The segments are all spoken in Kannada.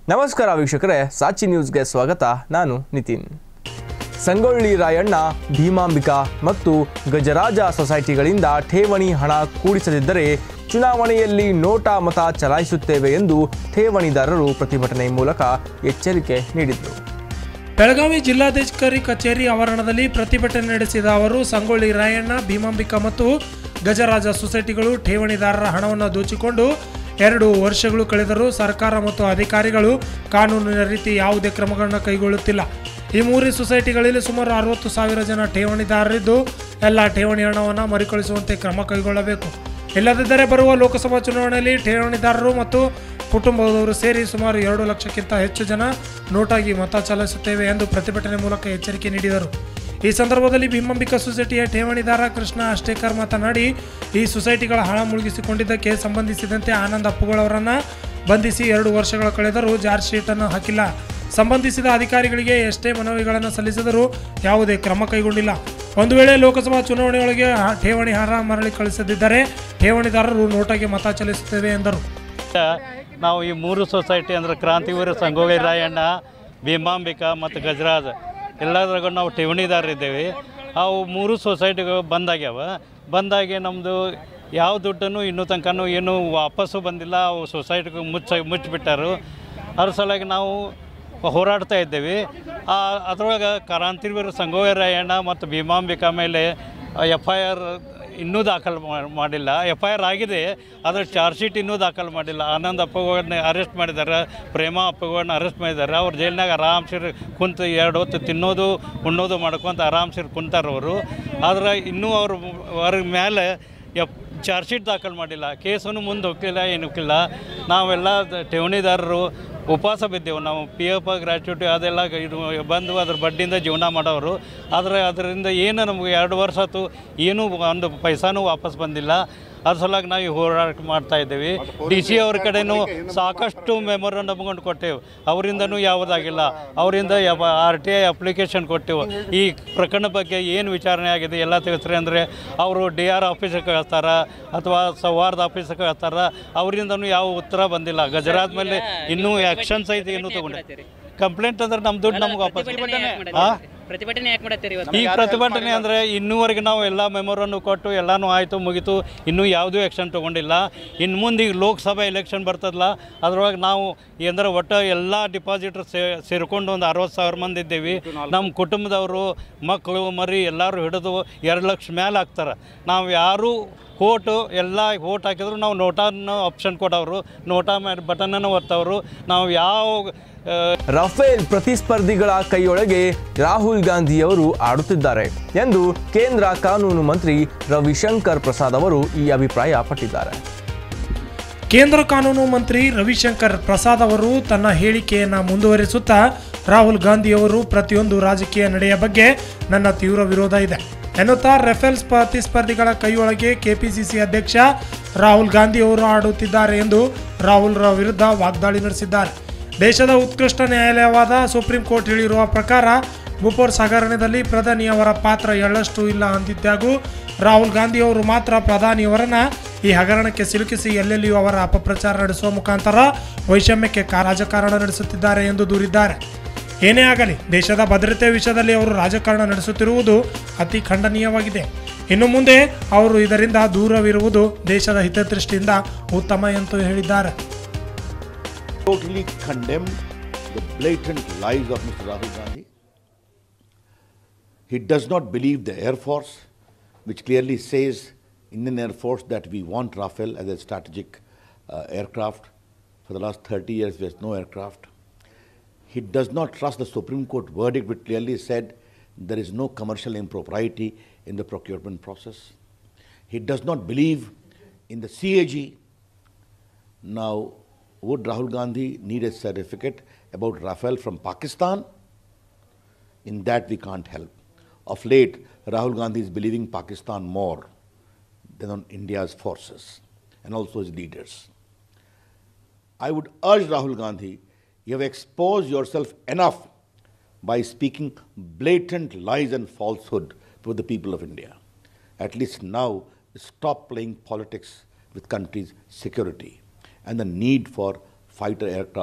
ನಮಸ್ಕಾರ ವೀಕ್ಷಕರೇ ಸಾಚಿ ನ್ಯೂಸ್ಗೆ ಸ್ವಾಗತ ನಾನು ನಿತಿನ್ ಸಂಗೊಳ್ಳಿ ರಾಯಣ್ಣ ಭೀಮಾಂಬಿಕಾ ಮತ್ತು ಗಜರಾಜ ಸೊಸೈಟಿಗಳಿಂದ ಠೇವಣಿ ಹಣ ಕೂಡಿಸದಿದ್ದರೆ ಚುನಾವಣೆಯಲ್ಲಿ ನೋಟಾ ಮತ ಚಲಾಯಿಸುತ್ತೇವೆ ಎಂದು ಠೇವಣಿದಾರರು ಪ್ರತಿಭಟನೆ ಮೂಲಕ ಎಚ್ಚರಿಕೆ ನೀಡಿದರು ಬೆಳಗಾವಿ ಜಿಲ್ಲಾಧಿಕಾರಿ ಕಚೇರಿ ಆವರಣದಲ್ಲಿ ಪ್ರತಿಭಟನೆ ನಡೆಸಿದ ಅವರು ಸಂಗೊಳ್ಳಿ ರಾಯಣ್ಣ ಭೀಮಾಂಬಿಕಾ ಮತ್ತು ಗಜರಾಜ ಸೊಸೈಟಿಗಳು ಠೇವಣಿದಾರರ ಹಣವನ್ನು ದೋಚಿಕೊಂಡು ಎರಡು ವರ್ಷಗಳು ಕಳೆದರೂ ಸರ್ಕಾರ ಮತ್ತು ಅಧಿಕಾರಿಗಳು ಕಾನೂನಿನ ರೀತಿ ಯಾವುದೇ ಕ್ರಮಗಳನ್ನು ಕೈಗೊಳ್ಳುತ್ತಿಲ್ಲ ಈ ಮೂರು ಸೊಸೈಟಿಗಳಲ್ಲಿ ಸುಮಾರು ಅರವತ್ತು ಸಾವಿರ ಜನ ಠೇವಣಿದಾರರಿದ್ದು ಎಲ್ಲ ಠೇವಣಿ ಹಣವನ್ನು ಮರುಕಳಿಸುವಂತೆ ಕ್ರಮ ಕೈಗೊಳ್ಳಬೇಕು ಇಲ್ಲದಿದ್ದರೆ ಬರುವ ಲೋಕಸಭಾ ಚುನಾವಣೆಯಲ್ಲಿ ಠೇವಣಿದಾರರು ಮತ್ತು ಕುಟುಂಬದವರು ಸೇರಿ ಸುಮಾರು ಎರಡು ಲಕ್ಷಕ್ಕಿಂತ ಹೆಚ್ಚು ಜನ ನೋಟಾಗಿ ಮತ ಚಲಾಯಿಸುತ್ತೇವೆ ಎಂದು ಪ್ರತಿಭಟನೆ ಮೂಲಕ ಎಚ್ಚರಿಕೆ ನೀಡಿದರು ಈ ಸಂದರ್ಭದಲ್ಲಿ ಭೀಮಾಂಬಿಕಾ ಸೊಸೈಟಿಯ ಠೇವಣಿದಾರ ಕೃಷ್ಣ ಅಷ್ಟೇಕರ್ ಮಾತನಾಡಿ ಈ ಸೊಸೈಟಿಗಳ ಹಣ ಮುಳುಗಿಸಿಕೊಂಡಿದ್ದಕ್ಕೆ ಸಂಬಂಧಿಸಿದಂತೆ ಆನಂದ್ ಅಪ್ಪುಗಳವರನ್ನ ಬಂಧಿಸಿ ಎರಡು ವರ್ಷಗಳ ಕಳೆದರೂ ಚಾರ್ಜ್ ಶೀಟನ್ನು ಹಾಕಿಲ್ಲ ಸಂಬಂಧಿಸಿದ ಅಧಿಕಾರಿಗಳಿಗೆ ಎಷ್ಟೇ ಮನವಿಗಳನ್ನು ಸಲ್ಲಿಸಿದರೂ ಯಾವುದೇ ಕ್ರಮ ಕೈಗೊಂಡಿಲ್ಲ ಒಂದು ವೇಳೆ ಲೋಕಸಭಾ ಚುನಾವಣೆಯೊಳಗೆ ಹ- ಠೇವಣಿ ಹಣ ಮರಳಿ ಕಳಿಸದಿದ್ದರೆ ಠೇವಣಿದಾರರು ನೋಟಾಗಿ ಮತ ಚಲಿಸುತ್ತೇವೆ ಎಂದರು ನಾವು ಈ ಮೂರು ಸೊಸೈಟಿ ಅಂದರೆ ಕ್ರಾಂತಿವೀರ ಸಂಗೊಳ್ಳಿ ರಾಯಣ್ಣ ಭೀಮಾಂಬಿಕಾ ಮತ್ತು ಗಜರಾಜ್ ಎಲ್ಲದ್ರಾಗೂ ನಾವು ಠೇವಣಿದಾರರಿದ್ದೇವೆ ಅವು ಮೂರು ಸೊಸೈಟಿಗಳು ಬಂದಾಗ್ಯಾವ ಬಂದಾಗಿ ನಮ್ಮದು ಯಾವ ದುಡ್ಡನ್ನು ಇನ್ನೂ ತನಕನೂ ಏನು ವಾಪಸ್ಸು ಬಂದಿಲ್ಲ ಅವು ಸೊಸೈಟಿಗೆ ಮುಚ್ಚ ಮುಚ್ಚಿಬಿಟ್ಟಾರು ಅದ್ರ ಸಲುವಾಗಿ ನಾವು ಹೋರಾಡ್ತಾ ಇದ್ದೇವೆ ಆ ಅದರೊಳಗೆ ಕ್ರಾಂತಿವೀರ ಸಂಗೊಳ್ಳಿ ರಾಯಣ್ಣ ಮತ್ತು ಭೀಮಾಂಬಿಕಾ ಮೇಲೆ ಎಫ್ ಐ ಆರ್ ಇನ್ನೂ ದಾಖಲು ಮಾ- ಮಾಡಿಲ್ಲ ಎಫ್ ಐ ಆರ್ ಆಗಿದೆ ಆದರೆ ಚಾರ್ಜ್ ಶೀಟ್ ಇನ್ನೂ ದಾಖಲು ಮಾಡಿಲ್ಲ ಆನಂದ್ ಅಪ್ಪಗಳನ್ನ ಅರೆಸ್ಟ್ ಮಾಡಿದ್ದಾರೆ ಪ್ರೇಮ ಅಪ್ಪಗಳನ್ನ ಅರೆಸ್ಟ್ ಮಾಡಿದ್ದಾರೆ ಅವ್ರು ಜೈಲಿನಾಗ ಆರಾಮ್ಸಿರ್ ಕುಂತು ಎರಡು ಹೊತ್ತು ತಿನ್ನೋದು ಉಣ್ಣೋದು ಮಾಡ್ಕೊಂತ ಆರಾಮ್ಸಿರ್ ಕುಂತಾರೆ ಅವರು ಆದ್ರೆ ಇನ್ನೂ ಅವ್ರ ಅವ್ರ ಮೇಲೆ ಎಫ್ ಚಾರ್ಜ್ ಶೀಟ್ ದಾಖಲು ಮಾಡಿಲ್ಲ ಕೇಸನ್ನು ಮುಂದೆ ಹೋಗ್ತಿಲ್ಲ ಏನು ಹೋಗ್ತಿಲ್ಲ ನಾವೆಲ್ಲ ದ- ಠೇವಣಿದಾರರು ಉಪವಾಸ ಬಿದ್ದೆವು ನಾವು ಪಿ ಎಫ್ ಗ್ರ್ಯಾಚ್ಯುಟಿ ಅದೆಲ್ಲ ಇದು ಬಂದು ಅದ್ರ ಬಡ್ಡಿಯಿಂದ ಜೀವನ ಮಾಡೋರು ಆದರೆ ಅದರಿಂದ ಏನು ನಮಗೆ ಎರಡು ವರ್ಷ ಆಯ್ತು ಏನೂ ಒಂದು ಪೈಸಾನೂ ವಾಪಸ್ ಬಂದಿಲ್ಲ ಅದ್ರ ಸಲುವಾಗಿ ನಾವು ಈ ಹೋರಾಟ ಮಾಡ್ತಾ ಇದ್ದೀವಿ ಡಿ ಸಿ ಅವ್ರ ಕಡೆನೂ ಸಾಕಷ್ಟು ಮೆಮೊರಂಡಮ್ಕೊಂಡು ಕೊಟ್ಟೆವು ಅವರಿಂದನೂ ಯಾವುದಾಗಿಲ್ಲ ಅವರಿಂದ ಆರ್ ಟಿ ಐ ಅಪ್ಲಿಕೇಶನ್ ಕೊಟ್ಟೆವು ಈ ಪ್ರಕರಣ ಬಗ್ಗೆ ಏನು ವಿಚಾರಣೆ ಆಗಿದೆ ಎಲ್ಲ ತಿಳಿಸ್ರಿ ಅಂದರೆ ಅವರು ಡಿ ಆರ್ ಆಫೀಸಿಗೆ ಕಳಿಸ್ತಾರ ಅಥವಾ ಸೌಹಾರ್ದ ಆಫೀಸಿಗೆ ಕಳಿಸ್ತಾರ ಅವರಿಂದನೂ ಯಾವ ಉತ್ತರ ಬಂದಿಲ್ಲ ಗಜರಾಜ್ ಮೇಲೆ ಇನ್ನೂ ಆ್ಯಕ್ಷನ್ಸ್ ಐತೆ ಇನ್ನೂ ತಗೊಂಡೆ ಕಂಪ್ಲೇಂಟ್ ಅಂದ್ರೆ ನಮ್ಮ ದುಡ್ಡು ನಮ್ಗೆ ವಾಪಸ್ ಹಾಂ ಪ್ರತಿಭಟನೆ ಯಾಕೆ ಮಾಡತ್ತೀರಿ ಇವತ್ತು ಈ ಪ್ರತಿಭಟನೆ ಅಂದರೆ ಇನ್ನೂವರೆಗೆ ನಾವು ಎಲ್ಲ ಮೆಮೊರನ್ನು ಕೊಟ್ಟು ಎಲ್ಲನೂ ಆಯಿತು ಮುಗೀತು ಇನ್ನೂ ಯಾವುದೂ ಆ್ಯಕ್ಷನ್ ತೊಗೊಂಡಿಲ್ಲ ಇನ್ನು ಮುಂದೆ ಈಗ ಲೋಕಸಭಾ ಎಲೆಕ್ಷನ್ ಬರ್ತದಲ್ಲ ಅದ್ರೊಳಗೆ ನಾವು ಅಂದ್ರೆ ಒಟ್ಟು ಎಲ್ಲ ಡಿಪಾಸಿಟರ್ ಸೇ ಸೇರ್ಕೊಂಡು ಒಂದು ಅರವತ್ತು ಸಾವಿರ ಮಂದಿ ಇದ್ದೀವಿ ನಮ್ಮ ಕುಟುಂಬದವರು ಮಕ್ಕಳು ಮರಿ ಎಲ್ಲರೂ ಹಿಡಿದು ಎರಡು ಲಕ್ಷ ಮೇಲೆ ಹಾಕ್ತಾರೆ ನಾವು ಯಾರೂ ಓಟು ಎಲ್ಲ ಓಟ್ ಹಾಕಿದ್ರು ನಾವು ನೋಟಾನ ಆಪ್ಷನ್ ಕೊಡೋರು ನೋಟಾ ಮೇಲೆ ಬಟನನ್ನು ಒತ್ತವರು ನಾವು ಯಾವ ಆ, ರಫೇಲ್ ಪ್ರತಿಸ್ಪರ್ಧಿಗಳ ಕೈಯೊಳಗೆ ರಾಹುಲ್ ಗಾಂಧಿಯವರು ಆಡುತ್ತಿದ್ದಾರೆ ಎಂದು ಕೇಂದ್ರ ಕಾನೂನು ಮಂತ್ರಿ ರವಿಶಂಕರ್ ಪ್ರಸಾದ್ ಅವರು ಈ ಅಭಿಪ್ರಾಯ ಪಟ್ಟಿದ್ದಾರೆ ಕೇಂದ್ರ ಕಾನೂನು ಮಂತ್ರಿ ರವಿಶಂಕರ್ ಪ್ರಸಾದ್ ಅವರು ತನ್ನ ಹೇಳಿಕೆಯನ್ನು ಮುಂದುವರಿಸುತ್ತಾ ರಾಹುಲ್ ಗಾಂಧಿಯವರು ಪ್ರತಿಯೊಂದು ರಾಜಕೀಯ ನಡೆಯ ಬಗ್ಗೆ ನನ್ನ ತೀವ್ರ ವಿರೋಧ ಇದೆ ಎನ್ನುತ್ತಾ ರಫೇಲ್ ಪ್ರತಿಸ್ಪರ್ಧಿಗಳ ಕೈಯೊಳಗೆ ಕೆಪಿಸಿಸಿ ಅಧ್ಯಕ್ಷ ರಾಹುಲ್ ಗಾಂಧಿ ಅವರು ಆಡುತ್ತಿದ್ದಾರೆ ಎಂದು ರಾಹುಲ್ ರ ವಿರುದ್ಧ ವಾಗ್ದಾಳಿ ನಡೆಸಿದ್ದಾರೆ ದೇಶದ ಉತ್ಕೃಷ್ಟ ನ್ಯಾಯಾಲಯವಾದ ಸುಪ್ರೀಂ ಕೋರ್ಟ್ ಹೇಳಿರುವ ಪ್ರಕಾರ ಬುಪೋರ್ ಹಗರಣದಲ್ಲಿ ಪ್ರಧಾನಿಯವರ ಪಾತ್ರ ಎಳ್ಳಷ್ಟು ಇಲ್ಲ ಅಂದಿದ್ದಾಗೂ ರಾಹುಲ್ ಗಾಂಧಿ ಅವರು ಮಾತ್ರ ಪ್ರಧಾನಿಯವರನ್ನ ಈ ಹಗರಣಕ್ಕೆ ಸಿಲುಕಿಸಿ ಎಲ್ಲೆಲ್ಲಿಯೂ ಅವರ ಅಪಪ್ರಚಾರ ನಡೆಸುವ ಮುಖಾಂತರ ವೈಷಮ್ಯಕ್ಕೆ ಕಾ- ರಾಜಕಾರಣ ನಡೆಸುತ್ತಿದ್ದಾರೆ ಎಂದು ದೂರಿದ್ದಾರೆ ಏನೇ ಆಗಲಿ ದೇಶದ ಭದ್ರತೆ ವಿಷಯದಲ್ಲಿ ಅವರು ರಾಜಕಾರಣ ನಡೆಸುತ್ತಿರುವುದು ಅತಿ ಖಂಡನೀಯವಾಗಿದೆ ಇನ್ನು ಮುಂದೆ ಅವರು ಇದರಿಂದ ದೂರವಿರುವುದು ದೇಶದ ಹಿತದೃಷ್ಟಿಯಿಂದ ಉತ್ತಮ ಎಂದು ಹೇಳಿದ್ದಾರೆ totally condemn the blatant lies of Mr. Rahul Gandhi. He does not believe the Air Force, which clearly says Indian Air Force that we want Rafale as a strategic uh, aircraft. For the last 30 years, there's no aircraft. He does not trust the Supreme Court verdict, which clearly said there is no commercial impropriety in the procurement process. He does not believe in the CAG, now, would Rahul Gandhi need a certificate about Rafale from Pakistan? In that, we can't help. Of late, Rahul Gandhi is believing Pakistan more than on India's forces and also his leaders. I would urge Rahul Gandhi, you have exposed yourself enough by speaking blatant lies and falsehood to the people of India. At least now, stop playing politics with country's security and the need for fighter aircraft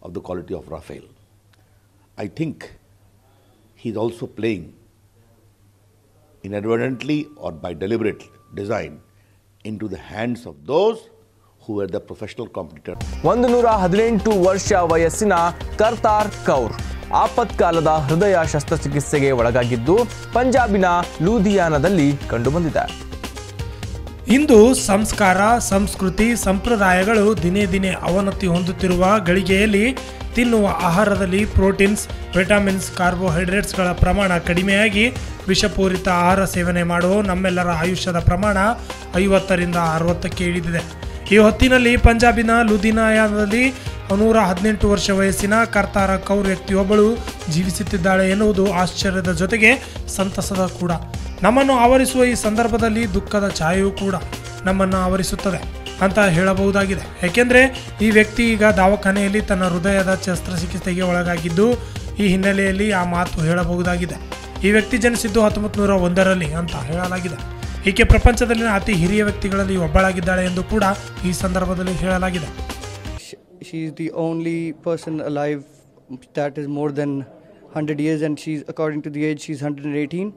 of the quality of Rafael. I think he's also playing inadvertently or by deliberate design into the hands of those who were the professional competitors. ಒಂದು ನೂರ ಹದಿನೆಂಟು ವರ್ಷ ವಯಸ್ಸಿನ ಕರ್ತಾರ್ ಕೌರ್ ಆಪತ್ಕಾಲದ ಹೃದಯ ಶಸ್ತ್ರಚಿಕಿತ್ಸೆಗೆ ಒಳಗಾಗಿದ್ದು ಪಂಜಾಬಿನ ಲೂಧಿಯಾನದಲ್ಲಿ ಕಂಡುಬಂದಿದೆ ಇಂದು ಸಂಸ್ಕಾರ ಸಂಸ್ಕೃತಿ ಸಂಪ್ರದಾಯಗಳು ದಿನೇ ದಿನೇ ಅವನತಿ ಹೊಂದುತ್ತಿರುವ ಗಳಿಗೆಯಲ್ಲಿ ತಿನ್ನುವ ಆಹಾರದಲ್ಲಿ ಪ್ರೋಟೀನ್ಸ್ ವಿಟಮಿನ್ಸ್ ಕಾರ್ಬೋಹೈಡ್ರೇಟ್ಸ್ಗಳ ಪ್ರಮಾಣ ಕಡಿಮೆಯಾಗಿ ವಿಷಪೂರಿತ ಆಹಾರ ಸೇವನೆ ಮಾಡುವ ನಮ್ಮೆಲ್ಲರ ಆಯುಷ್ಯದ ಪ್ರಮಾಣ ಐವತ್ತರಿಂದ ಅರವತ್ತಕ್ಕೆ ಇಳಿದಿದೆ ಈ ಹೊತ್ತಿನಲ್ಲಿ ಪಂಜಾಬಿನ ಲುಧಿನಾಯಾನದಲ್ಲಿ ನೂರ ಹದಿನೆಂಟು ವರ್ಷ ವಯಸ್ಸಿನ ಕರ್ತಾರ ಕೌರ್ ವ್ಯಕ್ತಿಯೊಬ್ಬಳು ಜೀವಿಸುತ್ತಿದ್ದಾಳೆ ಎನ್ನುವುದು ಆಶ್ಚರ್ಯದ ಜೊತೆಗೆ ಸಂತಸದ ಕೂಡ ನಮ್ಮನ್ನು ಆವರಿಸುವ ಈ ಸಂದರ್ಭದಲ್ಲಿ ದುಃಖದ ಛಾಯೆಯೂ ಕೂಡ ನಮ್ಮನ್ನು ಆವರಿಸುತ್ತದೆ ಅಂತ ಹೇಳಬಹುದಾಗಿದೆ ಯಾಕೆಂದರೆ ಈ ವ್ಯಕ್ತಿ ಈಗ ದವಾಖಾನೆಯಲ್ಲಿ ತನ್ನ ಹೃದಯದ ಶಸ್ತ್ರಚಿಕಿತ್ಸೆಗೆ ಒಳಗಾಗಿದ್ದು ಈ ಹಿನ್ನೆಲೆಯಲ್ಲಿ ಆ ಮಾತು ಹೇಳಬಹುದಾಗಿದೆ ಈ ವ್ಯಕ್ತಿ ಜನಿಸಿದ್ದು ಹತ್ತೊಂಬತ್ತು ನೂರ ಒಂದರಲ್ಲಿ ಅಂತ ಹೇಳಲಾಗಿದೆ ಈಕೆ ಪ್ರಪಂಚದಲ್ಲಿನ ಅತಿ ಹಿರಿಯ ವ್ಯಕ್ತಿಗಳಲ್ಲಿ ಒಬ್ಬಳಾಗಿದ್ದಾಳೆ ಎಂದು ಕೂಡ ಈ ಸಂದರ್ಭದಲ್ಲಿ ಹೇಳಲಾಗಿದೆ Sh- she's the only person alive that is more than 100 years and she's according to the age she's 118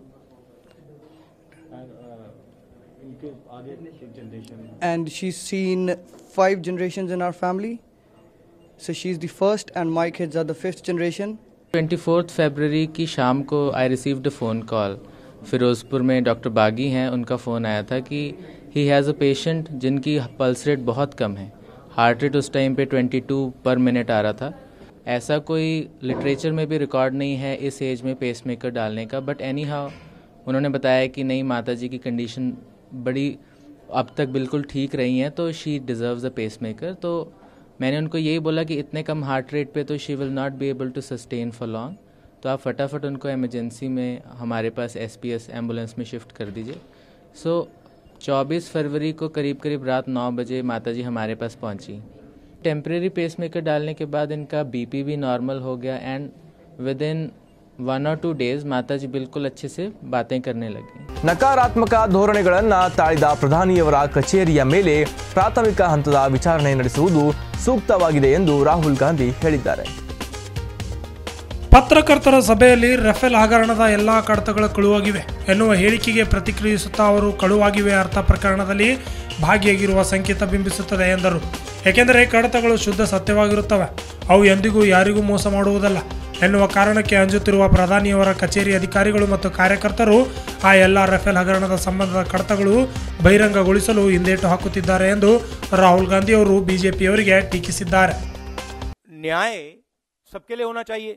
and she's seen five generations in our family so she's the first and my kids are the fifth generation twenty fourth February की शाम को I received a phone call Firozpur में डॉक्टर बागी हैं उनका फ़ोन आया था कि ही हैज़ अ पेशेंट जिनकी पल्स रेट बहुत कम है हार्ट रेट उस टाइम पे 22 पर मिनट आ रहा था ऐसा कोई लिटरेचर में भी रिकॉर्ड नहीं है इस एज में पेसमेकर डालने का बट एनी हाउ उन्होंने बताया कि नहीं माता जी की कंडीशन बड़ी अब तक बिल्कुल ठीक रही हैं तो शी डिज़र्व्स अ पेसमेकर तो मैंने उनको यही बोला कि इतने कम हार्ट रेट पे तो she will not be able to sustain for long तो आप फटाफट उनको इमरजेंसी में हमारे पास एसपीएस एम्बुलेंस में शिफ्ट कर दीजिए सो 24 फरवरी को करीब करीब रात 9 बजे माता जी हमारे पास पहुंची टेम्परेरी पेसमेकर डालने के बाद इनका बीपी भी नॉर्मल हो गया एंड विद इन वन और टू डेज माता जी बिल्कुल अच्छे से बातें करने लगी ನಕಾರಾತ್ಮಕ ಧೋರಣೆಗಳನ್ನ ತಾಳಿದ ಪ್ರಧಾನಿಯವರ ಕಚೇರಿಯ ಮೇಲೆ ಪ್ರಾಥಮಿಕ ಹಂತದ ವಿಚಾರಣೆ ನಡೆಸುವುದು ಸೂಕ್ತವಾಗಿದೆ ಎಂದು ರಾಹುಲ್ ಗಾಂಧಿ ಹೇಳಿದ್ದಾರೆ ಪತ್ರಕರ್ತರ ಸಭೆಯಲ್ಲಿ ರಫೇಲ್ ಹಗರಣದ ಎಲ್ಲಾ ಕಡತಗಳು ಕಳುವಾಗಿವೆ ಎನ್ನುವ ಹೇಳಿಕೆಗೆ ಪ್ರತಿಕ್ರಿಯಿಸುತ್ತಾ ಅವರು ಕಳುವಾಗಿವೆ ಅರ್ಥ ಪ್ರಕರಣದಲ್ಲಿ ಭಾಗಿಯಾಗಿರುವ ಸಂಕೇತ ಬಿಂಬಿಸುತ್ತದೆ ಎಂದರು ಏಕೆಂದರೆ ಕಡತಗಳು ಶುದ್ಧ ಸತ್ಯವಾಗಿರುತ್ತವೆ ಅವು ಎಂದಿಗೂ ಯಾರಿಗೂ ಮೋಸ ಮಾಡುವುದಲ್ಲ ಎನ್ನುವ ಕಾರಣಕ್ಕೆ ಅಂಜುತ್ತಿರುವ ಪ್ರಧಾನಿಯವರ ಕಚೇರಿ ಅಧಿಕಾರಿಗಳು ಮತ್ತು ಕಾರ್ಯಕರ್ತರು ಆ ಎಲ್ಲ ರಫೇಲ್ ಹಗರಣದ ಸಂಬಂಧದ ಕಡತಗಳು ಬಹಿರಂಗಗೊಳಿಸಲು ಹಿಂದೇಟು ಹಾಕುತ್ತಿದ್ದಾರೆ ಎಂದು ರಾಹುಲ್ ಗಾಂಧಿ ಅವರು ಬಿಜೆಪಿಯವರಿಗೆ ಟೀಕಿಸಿದ್ದಾರೆ न्याय सबके लिए होना चाहिए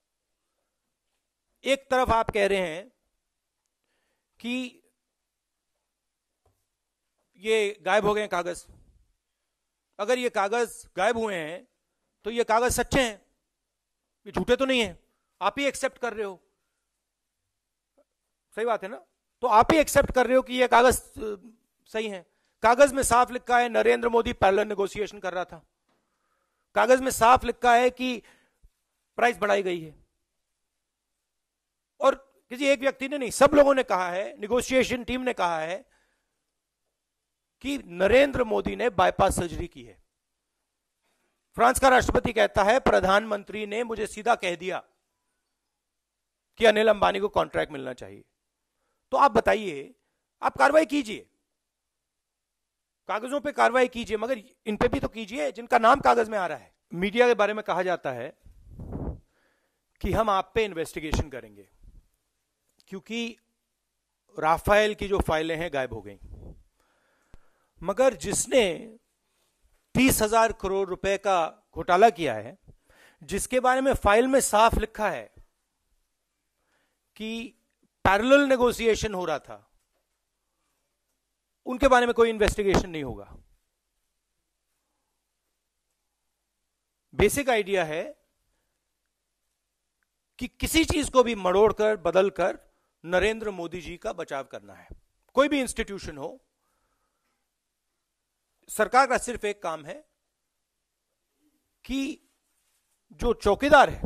एक तरफ आप कह रहे हैं कि ये गायब हो गए हैं कागज अगर ये कागज गायब हुए हैं तो ये कागज सच्चे हैं ये झूठे तो नहीं है आप ही एक्सेप्ट कर रहे हो सही बात है ना तो आप ही एक्सेप्ट कर रहे हो कि ये कागज अ, सही है कागज में साफ लिखा है नरेंद्र मोदी पैरेलल नेगोशिएशन कर रहा था कागज में साफ लिखा है कि प्राइस बढ़ाई गई है और किसी एक व्यक्ति ने नहीं सब लोगों ने कहा है निगोशिएशन टीम ने कहा है कि नरेंद्र मोदी ने बाईपास सर्जरी की है फ्रांस का राष्ट्रपति कहता है प्रधानमंत्री ने मुझे सीधा कह दिया कि अनिल अंबानी को कॉन्ट्रैक्ट मिलना चाहिए तो आप बताइए आप कार्रवाई कीजिए कागजों पे कार्रवाई कीजिए मगर इन पे भी तो कीजिए जिनका नाम कागज में आ रहा है मीडिया के बारे में कहा जाता है कि हम आप पे इन्वेस्टिगेशन करेंगे क्योंकि राफेल की जो फाइलें हैं गायब हो गई मगर जिसने तीस हजार करोड़ रुपए का घोटाला किया है जिसके बारे में फाइल में साफ लिखा है कि पैरेलल नेगोशिएशन हो रहा था उनके बारे में कोई इन्वेस्टिगेशन नहीं होगा बेसिक आइडिया है कि किसी चीज को भी मड़ोड़कर बदलकर नरेंद्र मोदी जी का बचाव करना है कोई भी इंस्टीट्यूशन हो सरकार का सिर्फ एक काम है कि जो चौकीदार है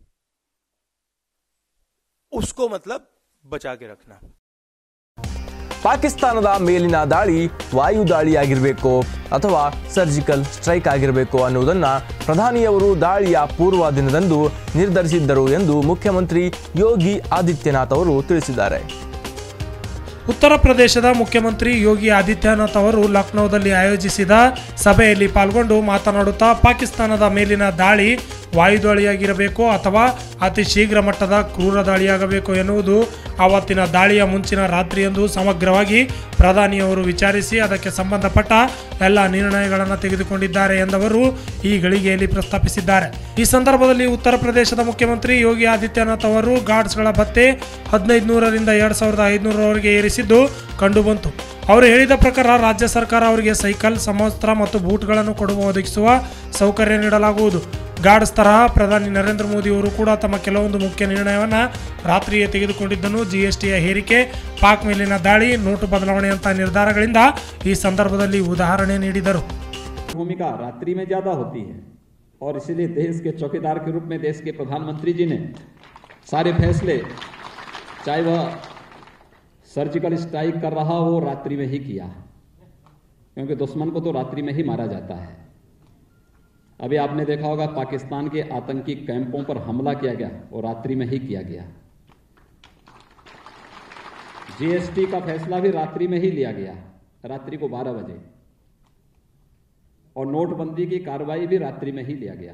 उसको मतलब बचा के रखना ಪಾಕಿಸ್ತಾನದ ಮೇಲಿನ ದಾಳಿ ವಾಯು ದಾಳಿಯಾಗಿರಬೇಕೋ ಅಥವಾ ಸರ್ಜಿಕಲ್ ಸ್ಟ್ರೈಕ್ ಆಗಿರಬೇಕು ಅನ್ನುವುದನ್ನು ಪ್ರಧಾನಿಯವರು ದಾಳಿಯ ಪೂರ್ವ ದಿನದಂದು ನಿರ್ಧರಿಸಿದ್ದರು ಎಂದು ಮುಖ್ಯಮಂತ್ರಿ ಯೋಗಿ ಆದಿತ್ಯನಾಥ್ ಅವರು ತಿಳಿಸಿದ್ದಾರೆ ಉತ್ತರ ಪ್ರದೇಶದ ಮುಖ್ಯಮಂತ್ರಿ ಯೋಗಿ ಆದಿತ್ಯನಾಥ್ ಅವರು ಲಕ್ನೋದಲ್ಲಿ ಆಯೋಜಿಸಿದ ಸಭೆಯಲ್ಲಿ ಪಾಲ್ಗೊಂಡು ಮಾತನಾಡುತ್ತಾ ಪಾಕಿಸ್ತಾನದ ಮೇಲಿನ ದಾಳಿ ವಾಯುದಾಳಿಯಾಗಿರಬೇಕು ಅಥವಾ ಅತಿ ಶೀಘ್ರ ಮಟ್ಟದ ಕ್ರೂರ ದಾಳಿಯಾಗಬೇಕು ಎನ್ನುವುದು ಆವತ್ತಿನ ದಾಳಿಯ ಮುಂಚಿನ ರಾತ್ರಿಯಂದು ಸಮಗ್ರವಾಗಿ ಪ್ರಧಾನಿಯವರು ವಿಚಾರಿಸಿ ಅದಕ್ಕೆ ಸಂಬಂಧಪಟ್ಟ ಎಲ್ಲ ನಿರ್ಣಯಗಳನ್ನು ತೆಗೆದುಕೊಂಡಿದ್ದಾರೆ ಎಂದವರು ಈ ಗಳಿಗೆಯಲ್ಲಿ ಪ್ರಸ್ತಾಪಿಸಿದ್ದಾರೆ ಈ ಸಂದರ್ಭದಲ್ಲಿ ಉತ್ತರ ಪ್ರದೇಶದ ಮುಖ್ಯಮಂತ್ರಿ ಯೋಗಿ ಆದಿತ್ಯನಾಥ್ ಅವರು ಗಾರ್ಡ್ಸ್ಗಳ ಭತ್ತೆ ಹದಿನೈದು ನೂರರಿಂದ ಎರಡು ಸಾವಿರದ ಐದುನೂರವರೆಗೆ ಏರಿಸಿದ್ದು ಕಂಡುಬಂತು ಅವರು ಹೇಳಿದ ಪ್ರಕಾರ ರಾಜ್ಯ ಸರ್ಕಾರ ಅವರಿಗೆ ಸೈಕಲ್ ಸಮವಸ್ತ್ರ ಮತ್ತು ಬೂಟ್ಗಳನ್ನು ಕೊಡುವ ಒದಗಿಸುವ ಸೌಕರ್ಯ ನೀಡಲಾಗುವುದು ಗಾರ್ಡ್ಸ್ ತರಹ ಪ್ರಧಾನಿ ನರೇಂದ್ರ ಮೋದಿ ಅವರು ಕೂಡ ತಮ್ಮ ಕೆಲವೊಂದು ಮುಖ್ಯ ನಿರ್ಣಯವನ್ನು ರಾತ್ರಿಯೇ ತೆಗೆದುಕೊಂಡಿದ್ದನ್ನು ಜಿಎಸ್ಟಿಯ ಹೇರಿಕೆ ಪಾಕ್ ಮೇಲಿನ ದಾಳಿ ನೋಟು ಬದಲಾವಣೆಯಂತಹ ನಿರ್ಧಾರಗಳಿಂದ ಈ ಸಂದರ್ಭದಲ್ಲಿ ಉದಾಹರಣೆ ನೀಡಿದರು भूमिका रात्रि में ज्यादा होती है और इसीलिए देश के चौकीदार के रूप में देश के प्रधानमंत्री जी ने सारे फैसले चाहे वह सर्जिकल स्ट्राइक कर रहा हो रात्रि में ही किया क्योंकि दुश्मन को तो रात्रि में ही मारा जाता है अभी आपने देखा होगा पाकिस्तान के आतंकी कैंपों पर हमला किया गया और रात्रि में ही किया गया जीएसटी का फैसला भी रात्रि में ही लिया गया रात्रि को 12 बजे और नोटबंदी की कार्रवाई भी रात्रि में ही लिया गया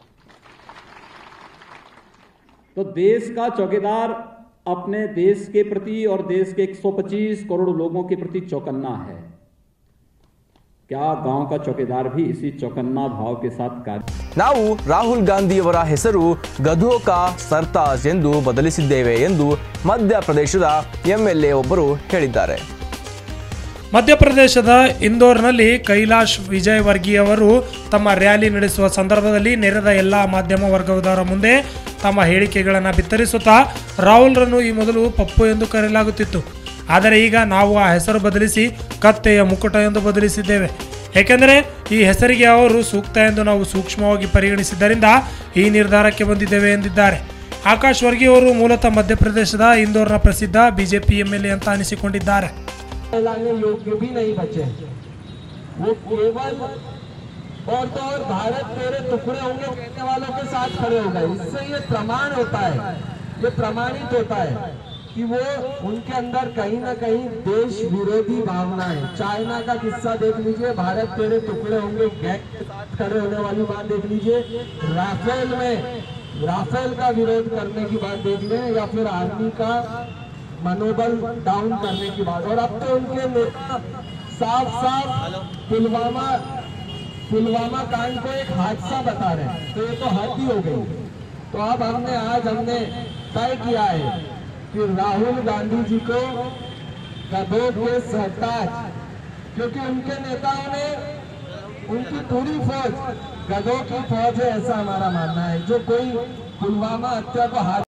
तो देश का चौकीदार अपने देश के प्रति और देश के 125 करोड़ लोगों के प्रति चौकन्ना है क्या गांव का चौकीदार भी इसी चौकन्ना भाव के साथ कार्य ನಾವು ರಾಹುಲ್ ಗಾಂಧಿಯವರ ಹೆಸರು ಗಧೋಕಾ ಸರ್ತಾಜ್ ಎಂದು ಬದಲಿಸಿದ್ದೇವೆ ಎಂದು ಮಧ್ಯಪ್ರದೇಶದ ಎಂಎಲ್ಎ ಒಬ್ಬರು ಹೇಳಿದ್ದಾರೆ ಮಧ್ಯಪ್ರದೇಶದ ಇಂದೋರ್ನಲ್ಲಿ ಕೈಲಾಶ್ ವಿಜಯ್ ವರ್ಗೀಯ್ ಅವರು ತಮ್ಮ ರ್ಯಾಲಿ ನಡೆಸುವ ಸಂದರ್ಭದಲ್ಲಿ ನೆರೆದ ಎಲ್ಲ ಮಾಧ್ಯಮ ವರ್ಗದವರ ಮುಂದೆ ತಮ್ಮ ಹೇಳಿಕೆಗಳನ್ನು ಬಿತ್ತರಿಸುತ್ತಾ ರಾಹುಲ್ರನ್ನು ಈ ಮೊದಲು ಪಪ್ಪು ಎಂದು ಕರೆಯಲಾಗುತ್ತಿತ್ತು ಆದರೆ ಈಗ ನಾವು ಆ ಹೆಸರು ಬದಲಿಸಿ ಕತ್ತೆಯ ಮುಕುಟ ಎಂದು ಬದಲಿಸಿದ್ದೇವೆ ಏಕೆಂದರೆ ಈ ಹೆಸರಿಗೆ ಅವರು ಸೂಕ್ತ ಎಂದು ನಾವು ಸೂಕ್ಷ್ಮವಾಗಿ ಪರಿಗಣಿಸಿದ್ದರಿಂದ ಈ ನಿರ್ಧಾರಕ್ಕೆ ಬಂದಿದ್ದೇವೆ ಎಂದಿದ್ದಾರೆ ಆಕಾಶ್ ವರ್ಗಿ ಅವರು ಮೂಲತಃ ಮಧ್ಯಪ್ರದೇಶದ ಇಂದೋರ್ನ ಪ್ರಸಿದ್ಧ ಬಿಜೆಪಿ ಎಂಎಲ್ಎ ಅಂತ ಅನಿಸಿಕೊಂಡಿದ್ದಾರೆ लाने योग्य भी नहीं बचे वो केवल और तो और भारत मेरे टुकड़े होंगे कहने वालों के साथ खड़े हो गए इससे ये प्रमाण होता है ये प्रमाणित होता है कि वो उनके अंदर कहीं ना कहीं देश विरोधी भावना है चाइना का किस्सा देख लीजिए भारत तेरे टुकड़े होंगे गैंग के साथ खड़े होने वाली बात देख लीजिए राफेल में राफेल का विरोध करने की बात देख लें या फिर आर्मी का मनोबल डाउन करने की बात और अब तो उनके नेता साफ साफ पुलवामा पुलवामा कांड को एक हादसा बता रहे हैं तो ये तो हद ही हो गई तो अब हमने आज हमने तय किया है कि राहुल गांधी जी को गधों के सरताज क्योंकि उनके नेताओं ने उनकी पूरी फौज गधों की फौज है ऐसा हमारा मानना है जो कोई पुलवामा हत्या को हाथ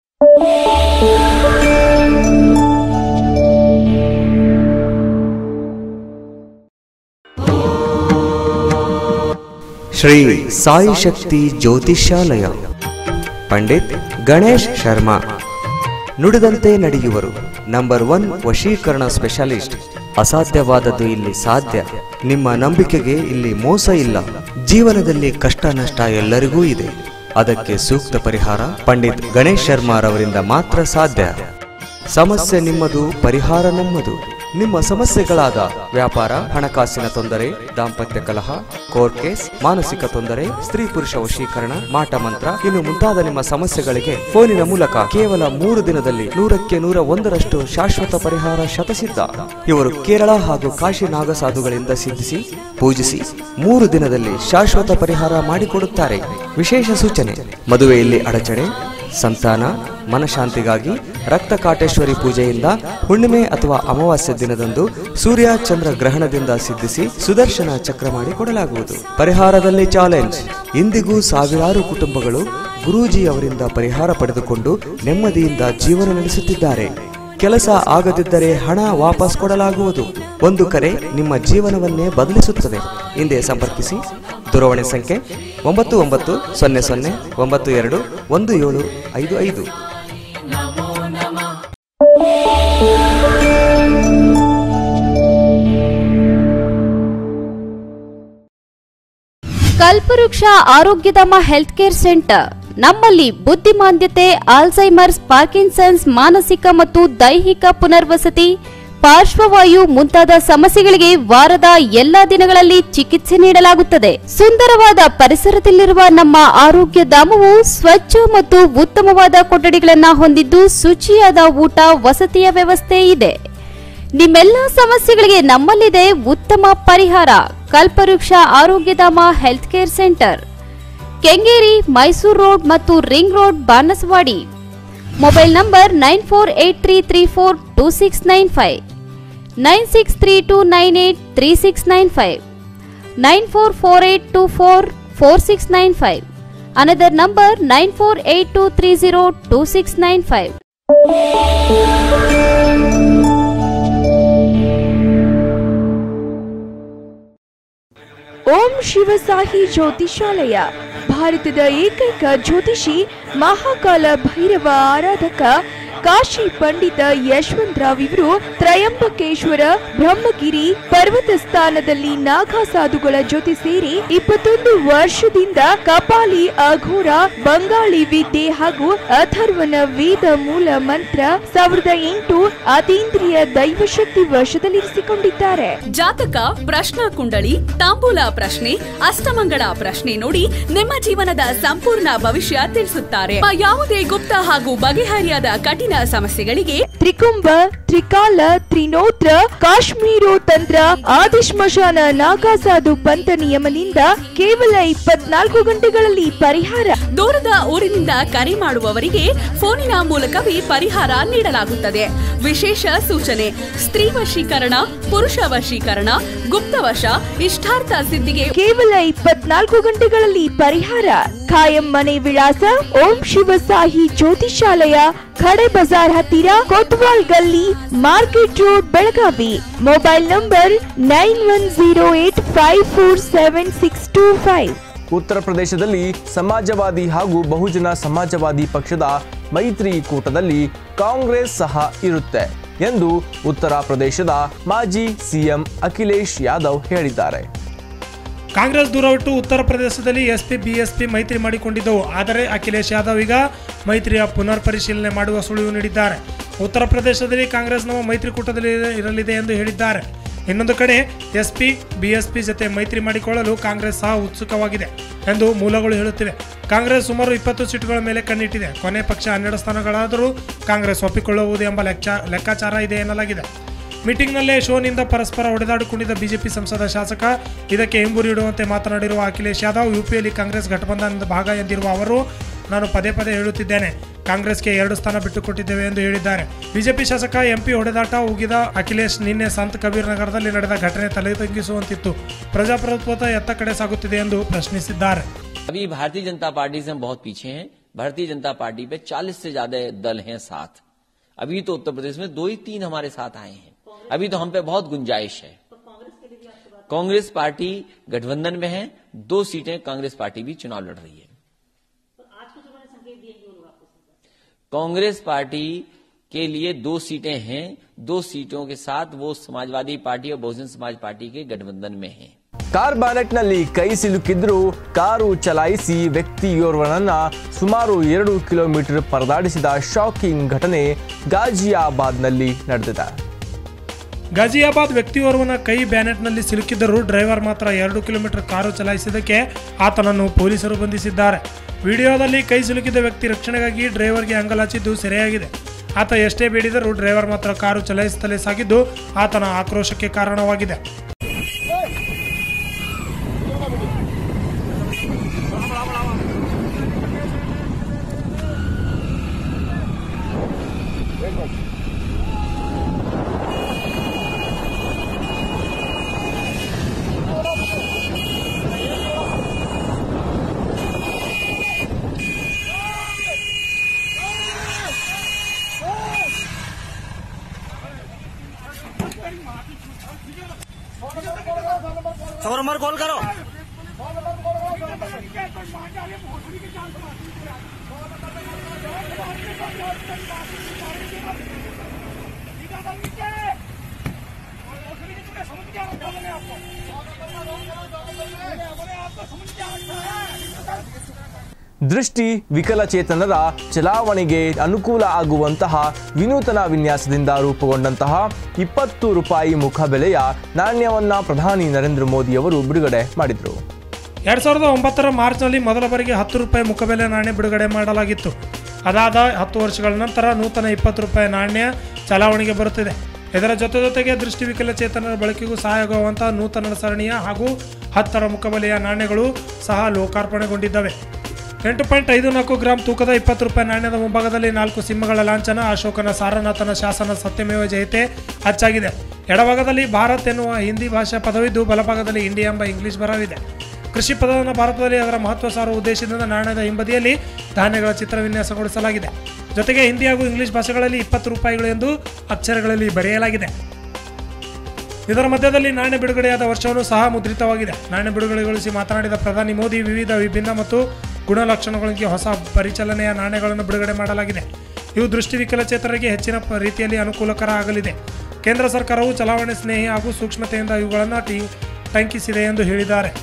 ಶ್ರೀ ಸಾಯಿ ಶಕ್ತಿ ಜ್ಯೋತಿಷ್ಯಾಲಯ ಪಂಡಿತ್ ಗಣೇಶ್ ಶರ್ಮಾ ನುಡಿದಂತೆ ನಡೆಯುವರು ನಂಬರ್ ಒನ್ ವಶೀಕರಣ ಸ್ಪೆಷಲಿಸ್ಟ್ ಅಸಾಧ್ಯವಾದದ್ದು ಇಲ್ಲಿ ಸಾಧ್ಯ ನಿಮ್ಮ ನಂಬಿಕೆಗೆ ಇಲ್ಲಿ ಮೋಸ ಇಲ್ಲ ಜೀವನದಲ್ಲಿ ಕಷ್ಟ ನಷ್ಟ ಎಲ್ಲರಿಗೂ ಇದೆ ಅದಕ್ಕೆ ಸೂಕ್ತ ಪರಿಹಾರ ಪಂಡಿತ್ ಗಣೇಶ್ ಶರ್ಮಾರವರಿಂದ ಮಾತ್ರ ಸಾಧ್ಯ ಸಮಸ್ಯೆ ನಿಮ್ಮದು ಪರಿಹಾರ ನಮ್ಮದು ನಿಮ್ಮ ಸಮಸ್ಯೆಗಳಾದ ವ್ಯಾಪಾರ ಹಣಕಾಸಿನ ತೊಂದರೆ ದಾಂಪತ್ಯ ಕಲಹ ಕೋರ್ಟ್ ಕೇಸ್ ಮಾನಸಿಕ ತೊಂದರೆ ಸ್ತ್ರೀ ಪುರುಷ ವಶೀಕರಣ ಮಾಟ ಮಂತ್ರ ಇನ್ನು ಮುಂತಾದ ನಿಮ್ಮ ಸಮಸ್ಯೆಗಳಿಗೆ ಫೋನಿನ ಮೂಲಕ ಕೇವಲ ಮೂರು ದಿನದಲ್ಲಿ ನೂರಕ್ಕೆ ನೂರ ಒಂದರಷ್ಟು ಶಾಶ್ವತ ಪರಿಹಾರ ಶತಸಿದ್ಧ ಇವರು ಕೇರಳ ಹಾಗೂ ಕಾಶಿ ನಾಗಸಾಧುಗಳಿಂದ ಸಿದ್ಧಿಸಿ ಪೂಜಿಸಿ ಮೂರು ದಿನದಲ್ಲಿ ಶಾಶ್ವತ ಪರಿಹಾರ ಮಾಡಿಕೊಡುತ್ತಾರೆ ವಿಶೇಷ ಸೂಚನೆ ಮದುವೆಯಲ್ಲಿ ಅಡಚಣೆ ಸಂತಾನ ಮನಶಾಂತಿಗಾಗಿ ರಕ್ತ ಕಾಟೇಶ್ವರಿ ಪೂಜೆಯಿಂದ ಹುಣ್ಣಿಮೆ ಅಥವಾ ಅಮಾವಾಸ್ಯ ದಿನದಂದು ಸೂರ್ಯ ಚಂದ್ರ ಗ್ರಹಣದಿಂದ ಸಿದ್ಧಿಸಿ ಸುದರ್ಶನ ಚಕ್ರ ಮಾಡಿ ಕೊಡಲಾಗುವುದು ಪರಿಹಾರದಲ್ಲಿ ಚಾಲೆಂಜ್ ಇಂದಿಗೂ ಸಾವಿರಾರು ಕುಟುಂಬಗಳು ಗುರೂಜಿ ಅವರಿಂದ ಪರಿಹಾರ ಪಡೆದುಕೊಂಡು ನೆಮ್ಮದಿಯಿಂದ ಜೀವನ ನಡೆಸುತ್ತಿದ್ದಾರೆ ಕೆಲಸ ಆಗದಿದ್ದರೆ ಹಣ ವಾಪಸ್ ಕೊಡಲಾಗುವುದು ಒಂದು ಕರೆ ನಿಮ್ಮ ಜೀವನವನ್ನೇ ಬದಲಿಸುತ್ತದೆ ಹಿಂದೆ ಸಂಪರ್ಕಿಸಿ ದೂರವಾಣಿ ಸಂಖ್ಯೆ ಒಂಬತ್ತು ಒಂಬತ್ತು ಸೊನ್ನೆ ಸೊನ್ನೆ ಒಂಬತ್ತು ಎರಡು ಒಂದು ಏಳು ಐದು ಐದು ಕಲ್ಪವೃಕ್ಷ ಆರೋಗ್ಯಧಾಮ ಹೆಲ್ತ್ ಕೇರ್ ಸೆಂಟರ್ ನಮ್ಮಲ್ಲಿ ಬುದ್ಧಿಮಾಂದ್ಯತೆ ಆಲ್ಝೈಮರ್ಸ್ ಪಾರ್ಕಿನ್ಸನ್ಸ್ ಮಾನಸಿಕ ಮತ್ತು ದೈಹಿಕ ಪುನರ್ವಸತಿ ಪಾರ್ಶ್ವವಾಯು ಮುಂತಾದ ಸಮಸ್ಯೆಗಳಿಗೆ ವಾರದ ಎಲ್ಲಾ ದಿನಗಳಲ್ಲಿ ಚಿಕಿತ್ಸೆ ನೀಡಲಾಗುತ್ತದೆ ಸುಂದರವಾದ ಪರಿಸರದಲ್ಲಿರುವ ನಮ್ಮ ಆರೋಗ್ಯ ಧಾಮವು ಸ್ವಚ್ಛ ಮತ್ತು ಉತ್ತಮವಾದ ಕೊಠಡಿಗಳನ್ನ ಹೊಂದಿದ್ದು ಶುಚಿಯಾದ ಊಟ ವಸತಿಯ ವ್ಯವಸ್ಥೆ ಇದೆ ನಿಮ್ಮೆಲ್ಲ ಸಮಸ್ಯೆಗಳಿಗೆ ನಮ್ಮಲ್ಲಿದೆ ಉತ್ತಮ ಪರಿಹಾರ Kalpavriksha Arogyadhama health care centre Kengeri Mysuru road ಮತ್ತು ring road Banaswadi mobile number nine four eight three three four two six nine five nine six three two nine eight three six nine five nine four four eight two four four six nine five another number nine four eight two three zero two six nine five Om Shivasahi Jyotishalaya ಭಾರತದ ಏಕೈಕ ಜ್ಯೋತಿಷಿ ಮಹಾಕಾಲ ಭೈರವ ಆರಾಧಕ ಕಾಶಿ ಪಂಡಿತ ಯಶವಂತರಾವ್ ಇವರು ತ್ರಯಂಬಕೇಶ್ವರ ಬ್ರಹ್ಮಗಿರಿ ಪರ್ವತ ಸ್ಥಾನದಲ್ಲಿ ನಾಗಾ ಸಾಧುಗಳ ಜೊತೆ ಸೇರಿ ಇಪ್ಪತ್ತೊಂದು ವರ್ಷದಿಂದ ಕಪಾಲಿ ಅಘೋರ ಬಂಗಾಳಿ ವಿದ್ಯೆ ಹಾಗೂ ಅಥರ್ವನ ವೇದ ಮೂಲ ಮಂತ್ರ ಸಾವಿರದ ಎಂಟು ಅತೀಂದ್ರಿಯ ದೈವಶಕ್ತಿ ವಶದಲ್ಲಿರಿಸಿಕೊಂಡಿದ್ದಾರೆ ಜಾತಕ ಪ್ರಶ್ನಾ ಕುಂಡಳಿ ತಾಂಬೂಲ ಪ್ರಶ್ನೆ ಅಷ್ಟಮಂಗಳ ಪ್ರಶ್ನೆ ನೋಡಿ ನಿಮ್ಮ ಜೀವನದ ಸಂಪೂರ್ಣ ಭವಿಷ್ಯ ತಿಳಿಸುತ್ತಾರೆ ಆ ಯಾವುದೇ ಗುಪ್ತ ಹಾಗೂ ಬಗೆಹರಿಯಾದ ಕಠಿಣ ಸಮಸ್ಯೆಗಳಿಗೆ ತ್ರಿಕುಂಭ ತ್ರಿಕಾಲ ತ್ರಿನೋತ್ರ ಕಾಶ್ಮೀರೋ ತಂತ್ರ ಆದಿಶ್ಮಶಾನ ನಾಗಾಸಾಧು ಪಂಥ ನಿಯಮದಿಂದ ಕೇವಲ ಇಪ್ಪತ್ನಾಲ್ಕು ಗಂಟೆಗಳಲ್ಲಿ ಪರಿಹಾರ ದೂರದ ಊರಿನಿಂದ ಕರೆ ಮಾಡುವವರಿಗೆ ಫೋನಿನ ಮೂಲಕವೇ ಪರಿಹಾರ ನೀಡಲಾಗುತ್ತದೆ ವಿಶೇಷ ಸೂಚನೆ ಸ್ತ್ರೀ ವಶೀಕರಣ ಪುರುಷ ವಶೀಕರಣ ಗುಪ್ತವಶ ಇಷ್ಟಾರ್ಥ ಸಿದ್ಧಿಗೆ ಕೇವಲ ಇಪ್ಪತ್ನಾಲ್ಕು ಗಂಟೆಗಳಲ್ಲಿ ಪರಿಹಾರ ಖಾಯಂ ಮನೆ ವಿಳಾಸ ಓಂ ಶಿವ ಸಾಹಿ ಜ್ಯೋತಿಷಾಲಯ ಖಡೆ ಬಜಾರ್ ಹತ್ತಿರ Kotwal Galli market road Belagavi mobile number nine one zero eight five four seven six two five ಉತ್ತರ ಪ್ರದೇಶದಲ್ಲಿ ಸಮಾಜವಾದಿ ಹಾಗೂ ಬಹುಜನ ಸಮಾಜವಾದಿ ಪಕ್ಷದ ಮೈತ್ರಿಕೂಟದಲ್ಲಿ ಕಾಂಗ್ರೆಸ್ ಸಹ ಇರುತ್ತೆ ಎಂದು ಉತ್ತರ ಪ್ರದೇಶದ ಮಾಜಿ ಸಿಎಂ ಅಖಿಲೇಶ್ ಯಾದವ್ ಹೇಳಿದ್ದಾರೆ ಕಾಂಗ್ರೆಸ್ ದೂರವಿಟ್ಟು ಉತ್ತರ ಪ್ರದೇಶದಲ್ಲಿ ಎಸ್ಪಿ ಬಿಎಸ್ಪಿ ಮೈತ್ರಿ ಮಾಡಿಕೊಂಡಿದ್ದವು ಆದರೆ ಅಖಿಲೇಶ್ ಯಾದವ್ ಈಗ ಮೈತ್ರಿಯ ಪುನರ್ ಪರಿಶೀಲನೆ ಮಾಡುವ ಸುಳಿವು ನೀಡಿದ್ದಾರೆ ಉತ್ತರ ಪ್ರದೇಶದಲ್ಲಿ ಕಾಂಗ್ರೆಸ್ ನಮ್ಮ ಮೈತ್ರಿಕೂಟದಲ್ಲಿ ಇರಲಿದೆ ಎಂದು ಹೇಳಿದ್ದಾರೆ ಇನ್ನೊಂದು ಕಡೆ ಎಸ್ಪಿ ಬಿಎಸ್ಪಿ ಜೊತೆ ಮೈತ್ರಿ ಮಾಡಿಕೊಳ್ಳಲು ಕಾಂಗ್ರೆಸ್ ಸಹ ಉತ್ಸುಕವಾಗಿದೆ ಎಂದು ಮೂಲಗಳು ಹೇಳುತ್ತಿವೆ ಕಾಂಗ್ರೆಸ್ ಸುಮಾರು ಇಪ್ಪತ್ತು ಸೀಟುಗಳ ಮೇಲೆ ಕಣ್ಣಿಟ್ಟಿದೆ ಕೊನೆ ಪಕ್ಷ ಹನ್ನೆರಡು ಸ್ಥಾನಗಳಾದರೂ ಕಾಂಗ್ರೆಸ್ ಒಪ್ಪಿಕೊಳ್ಳುವುದು ಎಂಬ ಲೆಕ್ಕ ಲೆಕ್ಕಾಚಾರ ಇದೆ ಎನ್ನಲಾಗಿದೆ ಮೀಟಿಂಗ್ನಲ್ಲೇ ಶೋನಿಂದ ಪರಸ್ಪರ ಹೊಡೆದಾಡಿಕೊಂಡಿದ್ದ ಬಿಜೆಪಿ ಸಂಸದ ಶಾಸಕ ಇದಕ್ಕೆ ಹಿಂಬುರಿ ಇಡುವಂತೆ ಮಾತನಾಡಿರುವ ಅಖಿಲೇಶ್ ಯಾದವ್ ಯುಪಿಯಲ್ಲಿ ಕಾಂಗ್ರೆಸ್ ಘಟಬಂಧನದ ಭಾಗ ಎಂದಿರುವ ಅವರು ನಾನು ಪದೇ ಪದೇ ಹೇಳುತ್ತಿದ್ದೇನೆ ಕಾಂಗ್ರೆಸ್ಗೆ ಎರಡು ಸ್ಥಾನ ಬಿಟ್ಟುಕೊಟ್ಟಿದ್ದೇವೆ ಎಂದು ಹೇಳಿದ್ದಾರೆ ಬಿಜೆಪಿ ಶಾಸಕ ಎಂಪಿ ಹೊಡೆದಾಟ ಉಗಿದ ಅಖಿಲೇಶ್ ನಿನ್ನೆ ಸಂತ್ ಕಬೀರ್ ನಗರದಲ್ಲಿ ನಡೆದ ಘಟನೆ ತಲೆತಗ್ಗಿಸುವಂತಿತ್ತು ಪ್ರಜಾಪ್ರಭುತ್ವ ಎತ್ತ ಕಡೆ ಸಾಗುತ್ತಿದೆ ಎಂದು ಪ್ರಶ್ನಿಸಿದ್ದಾರೆ अभी भारतीय जनता पार्टी से हम बहुत पीछे हैं भारतीय जनता पार्टी पे 40 से ज्यादा दल हैं साथ अभी तो उत्तर प्रदेश में दो ही तीन हमारे साथ आए हैं अभी तो हम पे बहुत गुंजाइश है कांग्रेस पार्टी गठबंधन में है दो सीटें कांग्रेस पार्टी भी चुनाव लड़ रही है कांग्रेस पार्टी के लिए दो सीटें हैं दो सीटों के साथ वो समाजवादी पार्टी और बहुजन समाज पार्टी के गठबंधन में हैं ಕಾರ್ ಬಾನೆಟ್ನಲ್ಲಿ ಕೈ ಸಿಲುಕಿದ್ರೂ ಕಾರು ಚಲಾಯಿಸಿ ವ್ಯಕ್ತಿಯೋರ್ವನನ್ನ ಸುಮಾರು ಎರಡು ಕಿಲೋಮೀಟರ್ ಪರದಾಡಿಸಿದ ಶಾಕಿಂಗ್ ಘಟನೆ ಗಾಜಿಯಾಬಾದ್ನಲ್ಲಿ ನಡೆದಿದೆ ಗಾಜಿಯಾಬಾದ್ ವ್ಯಕ್ತಿಯೋರ್ವನ ಕೈ ಬ್ಯಾನೆಟ್ನಲ್ಲಿ ಸಿಲುಕಿದ್ದರೂ ಡ್ರೈವರ್ ಮಾತ್ರ ಎರಡು ಕಿಲೋಮೀಟರ್ ಕಾರು ಚಲಾಯಿಸಿದ್ದಕ್ಕೆ ಆತನನ್ನು ಪೊಲೀಸರು ಬಂಧಿಸಿದ್ದಾರೆ ವಿಡಿಯೋದಲ್ಲಿ ಕೈ ಸಿಲುಕಿದ ವ್ಯಕ್ತಿ ರಕ್ಷಣೆಗಾಗಿ ಡ್ರೈವರ್ಗೆ ಅಂಗಲಾಚಿದ್ದು ಸೆರೆಯಾಗಿದೆ ಆತ ಎಷ್ಟೇ ಬೇಡಿದರೂ ಡ್ರೈವರ್ ಮಾತ್ರ ಕಾರು ಚಲಾಯಿಸುತ್ತಲೇ ಸಾಗಿದ್ದು ಆತನ ಆಕ್ರೋಶಕ್ಕೆ ಕಾರಣವಾಗಿದೆ सबर नंबर कॉल करो ದೃಷ್ಟಿ ವಿಕಲಚೇತನರ ಚಲಾವಣೆಗೆ ಅನುಕೂಲ ಆಗುವಂತಹ ವಿನೂತನ ವಿನ್ಯಾಸದಿಂದ ರೂಪುಗೊಂಡಂತಹ ಇಪ್ಪತ್ತು ರೂಪಾಯಿ ಮುಖಬೆಲೆಯ ನಾಣ್ಯವನ್ನ ಪ್ರಧಾನಿ ನರೇಂದ್ರ ಮೋದಿಯವರು ಬಿಡುಗಡೆ ಮಾಡಿದರು ಎರಡ್ ಸಾವಿರದ ಒಂಬತ್ತರ ಮಾರ್ಚ್ನಲ್ಲಿ ಮೊದಲ ಬಾರಿಗೆ ಹತ್ತು ರೂಪಾಯಿ ಮುಖಬೆಲೆ ನಾಣ್ಯ ಬಿಡುಗಡೆ ಮಾಡಲಾಗಿತ್ತು ಅದಾದ ಹತ್ತು ವರ್ಷಗಳ ನಂತರ ನೂತನ ಇಪ್ಪತ್ತು ರೂಪಾಯಿ ನಾಣ್ಯ ಚಲಾವಣೆಗೆ ಬರುತ್ತಿದೆ ಇದರ ಜೊತೆ ಜೊತೆಗೆ ದೃಷ್ಟಿ ವಿಕಲಚೇತನರ ಬಳಕೆಗೂ ಸಹಾಯವಾಗುವಂತಹ ನೂತನ ಸರಣಿಯ ಹಾಗೂ ಹತ್ತರ ಮುಖಬೆಲೆಯ ನಾಣ್ಯಗಳು ಸಹ ಲೋಕಾರ್ಪಣೆಗೊಂಡಿದ್ದಾವೆ ಎಂಟು ಪಾಯಿಂಟ್ ಐದು ನಾಲ್ಕು ಗ್ರಾಂ ತೂಕದ ಇಪ್ಪತ್ತು ರೂಪಾಯಿ ನಾಣ್ಯದ ಮುಂಭಾಗದಲ್ಲಿ ನಾಲ್ಕು ಸಿಂಹಗಳ ಲಾಂಛನ ಅಶೋಕನ ಸಾರನಾಥನ ಶಾಸನ ಸತ್ಯಮೇವ ಜಯತೆ ಅಚ್ಚಾಗಿದೆ ಎಡಭಾಗದಲ್ಲಿ ಭಾರತ್ ಎನ್ನುವ ಹಿಂದಿ ಭಾಷಾ ಪದವಿದ್ದು ಬಲಭಾಗದಲ್ಲಿ ಇಂಡಿಯಾ ಎಂಬ ಇಂಗ್ಲಿಷ್ ಬರವಿದೆ ಕೃಷಿ ಪದವನ್ನು ಭಾರತದಲ್ಲಿ ಅದರ ಮಹತ್ವ ಸಾರುವ ಉದ್ದೇಶದಿಂದ ನಾಣ್ಯದ ಹಿಂಬದಿಯಲ್ಲಿ ಧಾನ್ಯಗಳ ಚಿತ್ರ ವಿನ್ಯಾಸಗೊಳಿಸಲಾಗಿದೆ ಜೊತೆಗೆ ಹಿಂದಿ ಹಾಗೂ ಇಂಗ್ಲಿಷ್ ಭಾಷೆಗಳಲ್ಲಿ ಇಪ್ಪತ್ತು ರೂಪಾಯಿಗಳು ಎಂದು ಅಕ್ಷರಗಳಲ್ಲಿ ಬರೆಯಲಾಗಿದೆ ಇದರ ಮಧ್ಯದಲ್ಲಿ ನಾಣ್ಯ ಬಿಡುಗಡೆಯಾದ ವರ್ಷವನ್ನು ಸಹ ಮುದ್ರಿತವಾಗಿದೆ ನಾಣ್ಯ ಬಿಡುಗಡೆಗೊಳಿಸಿ ಮಾತನಾಡಿದ ಪ್ರಧಾನಿ ಮೋದಿ ವಿವಿಧ ವಿಭಿನ್ನ ಮತ್ತು ಗುಣಲಕ್ಷಣಗಳಿಗೆ ಹೊಸ ಪರಿಚಲನೆಯ ನಾಣ್ಯಗಳನ್ನು ಬಿಡುಗಡೆ ಮಾಡಲಾಗಿದೆ ಇವು ದೃಷ್ಟಿ ವಿಕಲಚೇತನರಿಗೆ ಹೆಚ್ಚಿನ ಪ- ರೀತಿಯಲ್ಲಿ ಅನುಕೂಲಕರ ಆಗಲಿದೆ ಕೇಂದ್ರ ಸರ್ಕಾರವು ಚಲಾವಣೆ ಸ್ನೇಹಿ ಹಾಗೂ ಸೂಕ್ಷ್ಮತೆಯಿಂದ ಇವುಗಳನ್ನು ಟಿ ಟಂಕಿಸಿದೆ ಎಂದು ಹೇಳಿದ್ದಾರೆ